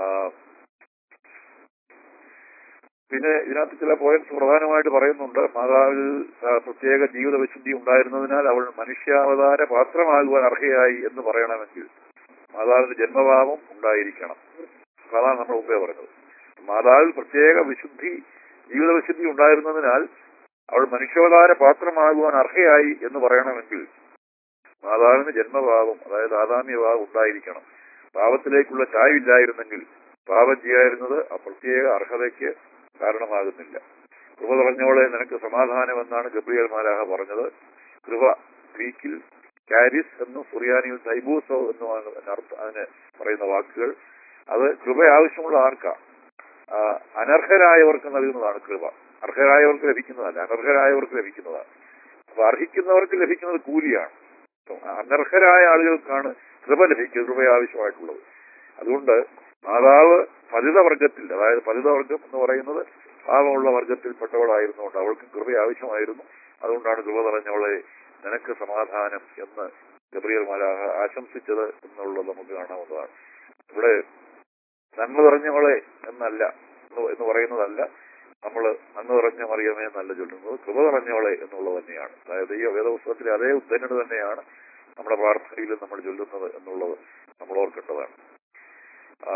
Speaker 1: പിന്നെ ഇതിനകത്ത് ചില പോയിന്റ്സ് പ്രധാനമായിട്ട് പറയുന്നുണ്ട് മാതാവിൽ ആ, പ്രത്യേക ജീവിത വിശുദ്ധി ഉണ്ടായിരുന്നതിനാൽ അവൾ മനുഷ്യാവതാര പാത്രമാകുവാൻ അർഹയായി എന്ന് പറയണമെങ്കിൽ മാതാവിന്റെ ജന്മഭാവം ഉണ്ടായിരിക്കണം അപ്പൊ അതാണ് നമ്മൾ മുമ്പേ പറഞ്ഞത് മാതാവിൽ പ്രത്യേക വിശുദ്ധി ജീവിത വിശുദ്ധി ഉണ്ടായിരുന്നതിനാൽ അവൾ മനുഷ്യാവതാര പാത്രമാകുവാൻ അർഹയായി എന്ന് പറയണമെങ്കിൽ മാതാവിന് ജന്മഭാവം അതായത് ആദാമ്യഭാവം ഉണ്ടായിരിക്കണം പാപത്തിലേക്കുള്ള ചായവില്ലായിരുന്നെങ്കിൽ പാപം ചെയ്യാതിരുന്നത് ആ പ്രത്യേക അർഹതയ്ക്ക് കാരണമാകുന്നില്ല കൃപ പറഞ്ഞോളെ നിനക്ക് സമാധാനം എന്നാണ് ഗബ്രിയൽ മാലാഹ പറഞ്ഞത് കൃപ ഗ്രീക്കിൽ കാരിസ് എന്നും സുറിയാനിയിൽ സൈബൂസോ എന്നുമാണ് അതിനർത്ഥം അതിന് പറയുന്ന വാക്കുകൾ അത് കൃപ ആവശ്യമുള്ള ആർക്കാ ആ, അനർഹരായവർക്ക് നൽകുന്നതാണ് കൃപ അർഹരായവർക്ക് ലഭിക്കുന്നതല്ല അനർഹരായവർക്ക് ലഭിക്കുന്നതാണ് അപ്പൊ അർഹിക്കുന്നവർക്ക് ലഭിക്കുന്നത് കൂലിയാണ് അപ്പം അനർഹരായ ആളുകൾക്കാണ് കൃപ ലഭിക്കുന്നത് കൃപ ആവശ്യമായിട്ടുള്ളത് അതുകൊണ്ട് മാതാവ് ഫലിത വർഗത്തിൽ അതായത് ഫലിത വർഗം എന്ന് പറയുന്നത് പാപമുള്ള വർഗത്തിൽപ്പെട്ടവളായിരുന്നുകൊണ്ട് അവൾക്ക് കൃപ ആവശ്യമായിരുന്നു അതുകൊണ്ടാണ് കൃപ നിറഞ്ഞവളെ നിനക്ക് സമാധാനം എന്ന് ഗബ്രിയൽ മാലാഹ ആശംസിച്ചത് എന്നുള്ളത് നമുക്ക് കാണാവുന്നതാണ് ഇവിടെ നന്മ നിറഞ്ഞവളെ എന്നല്ല എന്ന് എന്ന് പറയുന്നതല്ല നമ്മൾ നന്മ നിറഞ്ഞ മറിയമേ എന്നല്ല ചൊല്ലുന്നത് കൃപ നിറഞ്ഞവളെ എന്നുള്ളത് തന്നെയാണ് അതായത് ഈ വേദപുസ്തകത്തിലെ അതേ ഉദ്ധരണി തന്നെയാണ് നമ്മുടെ പ്രാർത്ഥനയിലും നമ്മൾ ചൊല്ലുന്നത് എന്നുള്ളത് നമ്മൾ ഓർക്കേണ്ടതാണ് ആ,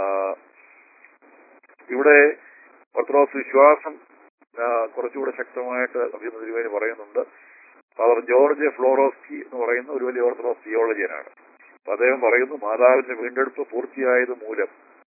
Speaker 1: ഇവിടെ ഓർത്തഡോക്സ് വിശ്വാസം ആ, കുറച്ചുകൂടെ ശക്തമായിട്ട് അഭിനന്ദ തിരുവേനി പറയുന്നുണ്ട് ഫാദർ ജോർജ് ഫ്ലോറോസ്കി എന്ന് പറയുന്ന ഒരു വലിയ ഓർത്തഡോക്സ് തിയോളജിയനാണ് അപ്പൊ അദ്ദേഹം പറയുന്നു മാതാവിന്റെ വീണ്ടെടുപ്പ് പൂർത്തിയായത് മൂലം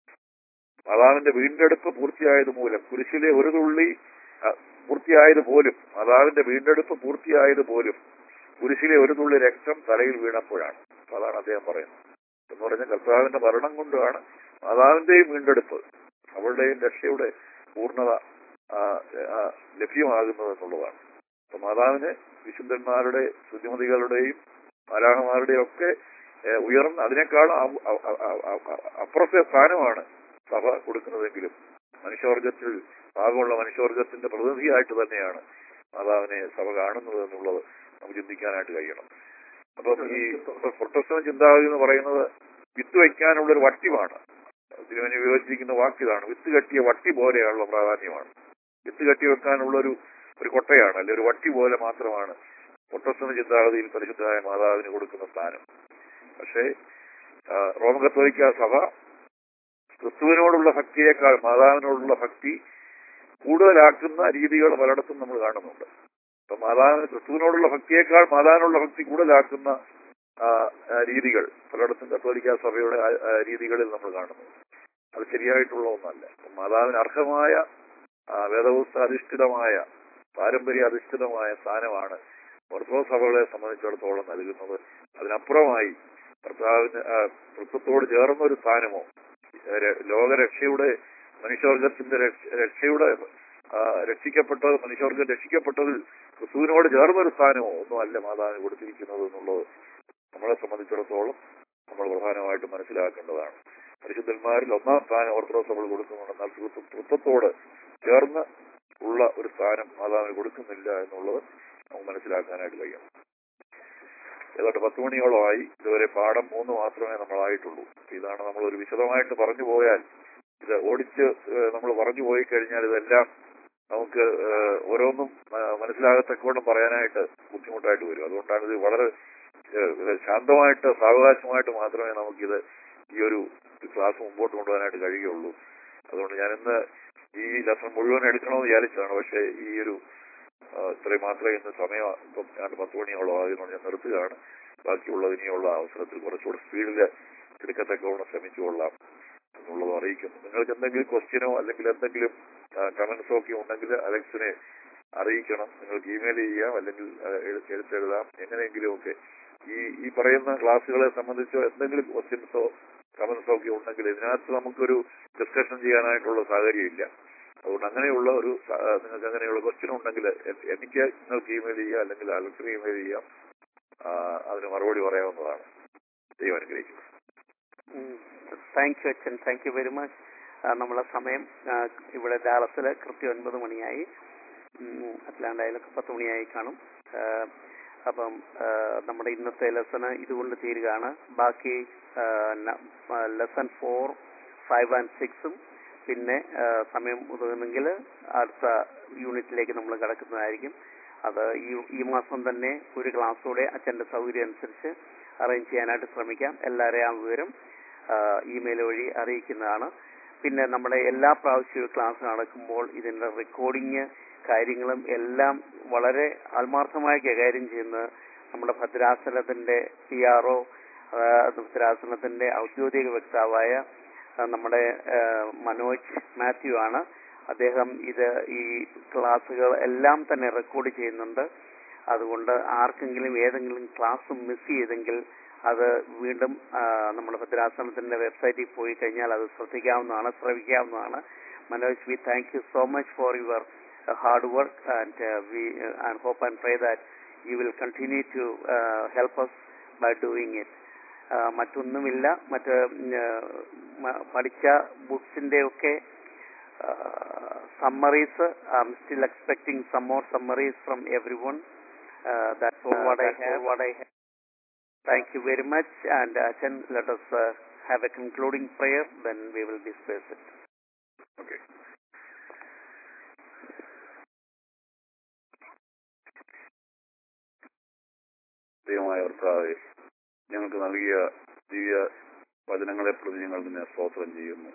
Speaker 1: മാതാവിന്റെ വീണ്ടെടുപ്പ് പൂർത്തിയായത് മൂലം കുരിശിലെ ഒരു തുള്ളി ആ, പൂർത്തിയായത് പോലും മാതാവിന്റെ വീണ്ടെടുപ്പ് പൂർത്തിയായത് പോലും കുരിശിലെ ഒരു തുള്ളി രക്തം തലയിൽ വീണപ്പോഴാണ് അപ്പൊ അതാണ് അദ്ദേഹം പറയുന്നത് എന്ന് പറഞ്ഞ കർത്താവിന്റെ മരണം കൊണ്ടാണ് മാതാവിന്റെയും വീണ്ടെടുപ്പ് അവളുടെയും രക്ഷയുടെ പൂർണ്ണത ആ, ആ, ലഭ്യമാകുന്നത് എന്നുള്ളതാണ് അപ്പൊ മാതാവിന് വിശുദ്ധന്മാരുടെ ശുദ്ധിമതികളുടെയും മാലാഹമാരുടെയും ഒക്കെ ഏഹ്, ഉയർന്ന അതിനേക്കാളും അ- അ- അ- അ- അ- അപ്പുറത്തെ സ്ഥാനമാണ് സഭ കൊടുക്കുന്നതെങ്കിലും മനുഷ്യവർഗത്തിൽ ഭാഗമുള്ള മനുഷ്യവർഗത്തിന്റെ പ്രതിനിധിയായിട്ട് തന്നെയാണ് മാതാവിനെ സഭ കാണുന്നത് എന്നുള്ളത് നമുക്ക് ചിന്തിക്കാനായിട്ട് കഴിയണം അപ്പം ഈ പ്രൊട്ടസ്റ്റന്റ് ചിന്താഗതി എന്ന് പറയുന്നത് വിത്ത് വയ്ക്കാനുള്ള ഒരു വട്ടിമാണ് തിരുവനി വിയോജിക്കുന്ന വാക്കിതാണ് വിത്ത് കെട്ടിയ വട്ടി പോലെയുള്ള പ്രാധാന്യമാണ് വിത്ത് കെട്ടി വെക്കാനുള്ള ഒരു ഒരു കൊട്ടയാണ് അല്ലെ ഒരു വട്ടി പോലെ മാത്രമാണ് പ്രൊട്ടസ്റ്റന്റ് ചിന്താഗതിയിൽ പരിശുദ്ധമായ മാതാവിന് കൊടുക്കുന്ന സ്ഥാനം പക്ഷേ ആ, റോമ കത്തോലിക്ക സഭ ക്രിസ്തുവിനോടുള്ള ഭക്തിയേക്കാൾ മാതാവിനോടുള്ള ഭക്തി കൂടുതലാക്കുന്ന രീതികൾ പലയിടത്തും നമ്മൾ കാണുന്നുണ്ട് അപ്പൊ മാതാവിന് ക്രിസ്തുവിനോടുള്ള ഭക്തിയേക്കാൾ മാതാവിനുള്ള ഭക്തി കൂടുതലാക്കുന്ന ആ, ആ, രീതികൾ പലയിടത്തും കത്തോലിക്ക സഭയുടെ ആ, ആ, രീതികളിൽ നമ്മൾ കാണുന്നു അത് ശരിയായിട്ടുള്ള ഒന്നല്ല അപ്പൊ മാതാവിന് അർഹമായ ആ, വേദപുസ്തക അധിഷ്ഠിതമായ പാരമ്പര്യ അധിഷ്ഠിതമായ സ്ഥാനമാണ് ഓർത്തഡോക്സ് സഭകളെ സംബന്ധിച്ചിടത്തോളം നൽകുന്നത് അതിനപ്പുറമായി കർത്താവിന് ആ, ക്രിസ്തുത്തോട് ചേർന്ന ഒരു സ്ഥാനമോ ര- ലോകരക്ഷയുടെ മനുഷ്യവർഗത്തിന്റെ രക്ഷ- രക്ഷയുടെ ആ, രക്ഷിക്കപ്പെട്ടത് മനുഷ്യവർഗം രക്ഷിക്കപ്പെട്ടതിൽ ക്രിസ്തുവിനോട് ചേർന്നൊരു സ്ഥാനമോ ഒന്നും അല്ല മാതാവിന് കൊടുത്തിരിക്കുന്നത് എന്നുള്ളത് നമ്മളെ സംബന്ധിച്ചിടത്തോളം നമ്മൾ പ്രധാനമായിട്ടും മനസ്സിലാക്കേണ്ടതാണ് പരിശുദ്ധന്മാരിൽ ഒന്നാം സ്ഥാനം ഓർത്തഡോക്സ് നമ്മൾ കൊടുക്കുന്നുണ്ട് എന്നാൽ ക്രിസ്തു- ക്രിസ്തുത്തോട് ചേർന്ന് ഉള്ള ഒരു സ്ഥാനം മാതാവിന് കൊടുക്കുന്നില്ല എന്നുള്ളത് നമുക്ക് മനസ്സിലാക്കാനായിട്ട് കഴിയണം ഏതാണ്ട് പത്ത് മണിയോളമായി ഇതുവരെ പാഠം മൂന്ന് മാത്രമേ നമ്മളായിട്ടുള്ളൂ ഇതാണ് നമ്മൾ ഒരു വിശദമായിട്ട് പറഞ്ഞു പോയാൽ ഇത് ഓടിച്ച് നമ്മൾ പറഞ്ഞു പോയി കഴിഞ്ഞാൽ ഇതെല്ലാം നമുക്ക് ഏഹ്, ഓരോന്നും ആ, മനസ്സിലാകത്തക്കവണ്ണം പറയാനായിട്ട് ബുദ്ധിമുട്ടായിട്ട് വരും അതുകൊണ്ടാണ് ഇത് വളരെ ഏഹ്, ശാന്തമായിട്ട് സാവകാശമായിട്ട് മാത്രമേ നമുക്കിത് ഈ ഒരു ക്ലാസ് മുമ്പോട്ട് കൊണ്ടുപോകാനായിട്ട് കഴിയുള്ളൂ അതുകൊണ്ട് ഞാൻ ഇന്ന് ഈ ലെസൺ മുഴുവൻ എടുക്കണമെന്ന് വിചാരിച്ചതാണ് പക്ഷേ ഈ ഒരു ആ, ഇത്രയും മാത്രമേ ഇന്ന് സമയം ഇപ്പം ഞാൻ പത്ത് മണിയോളം ആയതുകൊണ്ട് ഞാൻ നിർത്തുകയാണ് ബാക്കിയുള്ളത് ഇനിയുള്ള അവസരത്തിൽ കുറച്ചുകൂടെ സ്പീഡിൽ എടുക്കത്തക്കവണ്ണം ശ്രമിച്ചുകൊള്ളാം എന്നുള്ളത് അറിയിക്കുന്നു നിങ്ങൾക്ക് എന്തെങ്കിലും ക്വസ്റ്റ്യനോ അല്ലെങ്കിൽ എന്തെങ്കിലും കമന്റ്സോ ഒക്കെ ഉണ്ടെങ്കിൽ അലക്സിനെ അറിയിക്കണം നിങ്ങൾക്ക് ഇമെയിൽ ചെയ്യാം അല്ലെങ്കിൽ ആ, എഴു- എഴുത്തെഴുതാം എങ്ങനെയെങ്കിലും ഒക്കെ ഈ ഈ പറയുന്ന ക്ലാസ്സുകളെ സംബന്ധിച്ചോ എന്തെങ്കിലും ക്വസ്റ്റ്യൻസോ കമന്റ്സോ ഒക്കെ ഉണ്ടെങ്കിൽ ഇതിനകത്ത് നമുക്കൊരു ഡിസ്കഷൻ ചെയ്യാനായിട്ടുള്ള സാഹചര്യമില്ല അതുകൊണ്ട് അങ്ങനെയുള്ള ഒരു സ- ആ, നിങ്ങൾക്ക് അങ്ങനെയുള്ള ക്വസ്റ്റ്യൻ ഉണ്ടെങ്കിൽ എ- എനിക്ക് നിങ്ങൾക്ക് ഇമെയിൽ ചെയ്യാം അല്ലെങ്കിൽ അലക്സിന് ഇമെയിൽ ചെയ്യാം ആ, അതിന് മറുപടി പറയാവുന്നതാണ് ദൈവം അനുഗ്രഹിക്കുന്നു
Speaker 2: താങ്ക് യു അച്ഛൻ താങ്ക് യു വെരി മച്ച് നമ്മളെ സമയം ആ, ഇവിടെ ഡാലസിൽ കൃത്യം ഒൻപത് മണിയായി ഉം, അറ്റ്ലാന്റയിലൊക്കെ പത്ത് മണിയായി കാണും ആ, അപ്പം ആ, നമ്മുടെ ഇന്നത്തെ ലെസൺ ഇതുകൊണ്ട് തീരുകയാണ് ബാക്കി ലെസൺ ഫോർ ഫൈവ് ആൻഡ് സിക്സും പിന്നെ ആ, സമയം ഉതകുന്നെങ്കിൽ അടുത്ത യൂണിറ്റിലേക്ക് നമ്മൾ കിടക്കുന്നതായിരിക്കും അത് ഈ ഈ മാസം തന്നെ ഒരു ക്ലാസ് കൂടെ അച്ഛൻ്റെ സൗകര്യം അനുസരിച്ച് അറേഞ്ച് ചെയ്യാനായിട്ട് ശ്രമിക്കാം എല്ലാവരെയും ആ വിവരം ഇമെയിൽ വഴി അറിയിക്കുന്നതാണ് പിന്നെ നമ്മുടെ എല്ലാ പ്രാവശ്യവും ക്ലാസ് നടക്കുമ്പോൾ ഇതിന്റെ റെക്കോർഡിങ് കാര്യങ്ങളും എല്ലാം വളരെ ആത്മാർത്ഥമായി കൈകാര്യം ചെയ്യുന്ന നമ്മുടെ ഭദ്രാസനത്തിന്റെ പി ആർ ഒ ഭദ്രാസനത്തിന്റെ ഔദ്യോഗിക വക്താവായ ആ, നമ്മുടെ ആ, മനോജ് മാത്യു ആണ് അദ്ദേഹം ഇത് ഈ ക്ലാസ്സുകൾ എല്ലാം തന്നെ റെക്കോർഡ് ചെയ്യുന്നുണ്ട് അതുകൊണ്ട് ആർക്കെങ്കിലും ഏതെങ്കിലും ക്ലാസ് മിസ് ചെയ്തെങ്കിൽ അത് വീണ്ടും ആ, നമ്മുടെ ഭദ്രാസനത്തിന്റെ വെബ്സൈറ്റിൽ പോയി കഴിഞ്ഞാൽ അത് ശ്രദ്ധിക്കാവുന്നതാണ് ശ്രവിക്കാവുന്നതാണ് Manoj V thank you so much for your hard work and we and hope and pray that you will continue to help us by doing it മറ്റൊന്നുമില്ല മറ്റ് ഉം, ആ, മ- പഠിച്ച ബുക്സിന്റെ ഒക്കെ summaries I'm still expecting some more summaries from everyone that's all what I have what I have Thank you very much. And uh, Achan, let us uh, have a concluding prayer, then we will disperse it.
Speaker 1: Okay ദൈവമായ കർത്താവെ ഞങ്ങൾക്ക് നൽകിയ ദിവ്യ വചനങ്ങളെ പ്രതി ഞങ്ങൾ നിന്നെ സ്തോത്രം ചെയ്യുന്നു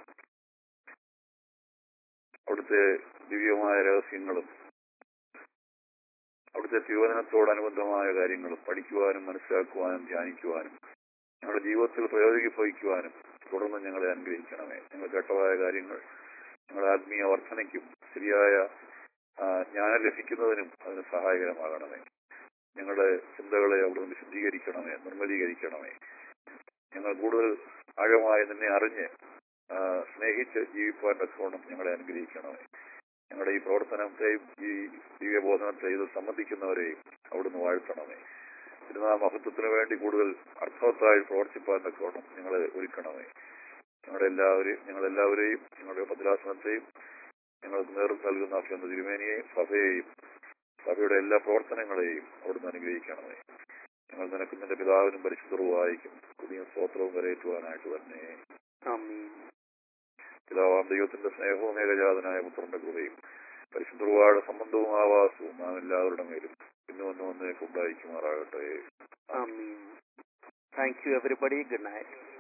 Speaker 1: അവിടുത്തെ ദിവ്യമായ രഹസ്യങ്ങളും അവിടുത്തെ തിരുവചനത്തോടനുബന്ധമായ കാര്യങ്ങളും പഠിക്കുവാനും മനസ്സിലാക്കുവാനും ധ്യാനിക്കുവാനും ഞങ്ങളുടെ ജീവിതത്തിൽ പ്രയോഗിക്കുവാനും തുടർന്ന് ഞങ്ങളെ അനുഗ്രഹിക്കണമേ ഞങ്ങൾ കേട്ടതായ കാര്യങ്ങൾ ഞങ്ങളുടെ ആത്മീയ വർധനയ്ക്കും ശരിയായ ആ, ജ്ഞാനം ലഭിക്കുന്നതിനും അതിന് സഹായകരമാകണമേ ഞങ്ങളുടെ ചിന്തകളെ അവിടുന്ന് വിശുദ്ധീകരിക്കണമേ നിർമ്മലീകരിക്കണമേ ഞങ്ങൾ കൂടുതൽ ആഴമായി നിന്നെ അറിഞ്ഞ് ആ, സ്നേഹിച്ച് ജീവിക്കുവാൻ തക്കവണ്ണം ഞങ്ങളെ അനുഗ്രഹിക്കണമേ ഞങ്ങളുടെ ഈ പ്രവർത്തനത്തെയും ഈ ദിവ്യബോധനത്തെ ഇത് സംബന്ധിക്കുന്നവരെയും അവിടുന്ന് വാഴ്ത്തണമേ തിരുനാ മഹത്വത്തിന് വേണ്ടി കൂടുതൽ അർത്ഥവത്തായി പ്രവർത്തിപ്പാൻ തക്കവണ്ണം ഞങ്ങളെ ഒരുക്കണമേ ഞങ്ങളുടെ എല്ലാവരെയും ഞങ്ങളെല്ലാവരെയും ഞങ്ങളുടെ ഭദ്രാസനത്തെയും ഞങ്ങൾക്ക് നേതൃത്വം നൽകുന്ന അഭ്യന്ത തിരുമേനിയെയും സഭയെയും സഭയുടെ എല്ലാ പ്രവർത്തനങ്ങളെയും അവിടുന്ന് അനുഗ്രഹിക്കണമേ ഞങ്ങൾ നിനക്ക് നിന്റെ പിതാവിനും പരിശുദ്ധവുമായിരിക്കും പുതിയ സ്തോത്രവും കരയേറ്റുവാനായിട്ട് തന്നെ
Speaker 2: Amen.
Speaker 1: പിതാവാം ദൈവത്തിന്റെ സ്നേഹവും ഏകജാതനായ പുത്രന്റെ കൃപയും പരിശുദ്ധവുമായ സംബന്ധവും ആവാസവും നാം എല്ലാവരുടെ മേലും ഇന്നും ഒന്നും ഒന്നേക്ക് ഉണ്ടായിരിക്കുമാറാകട്ടെ
Speaker 2: Amen. Thank you, everybody. Good night.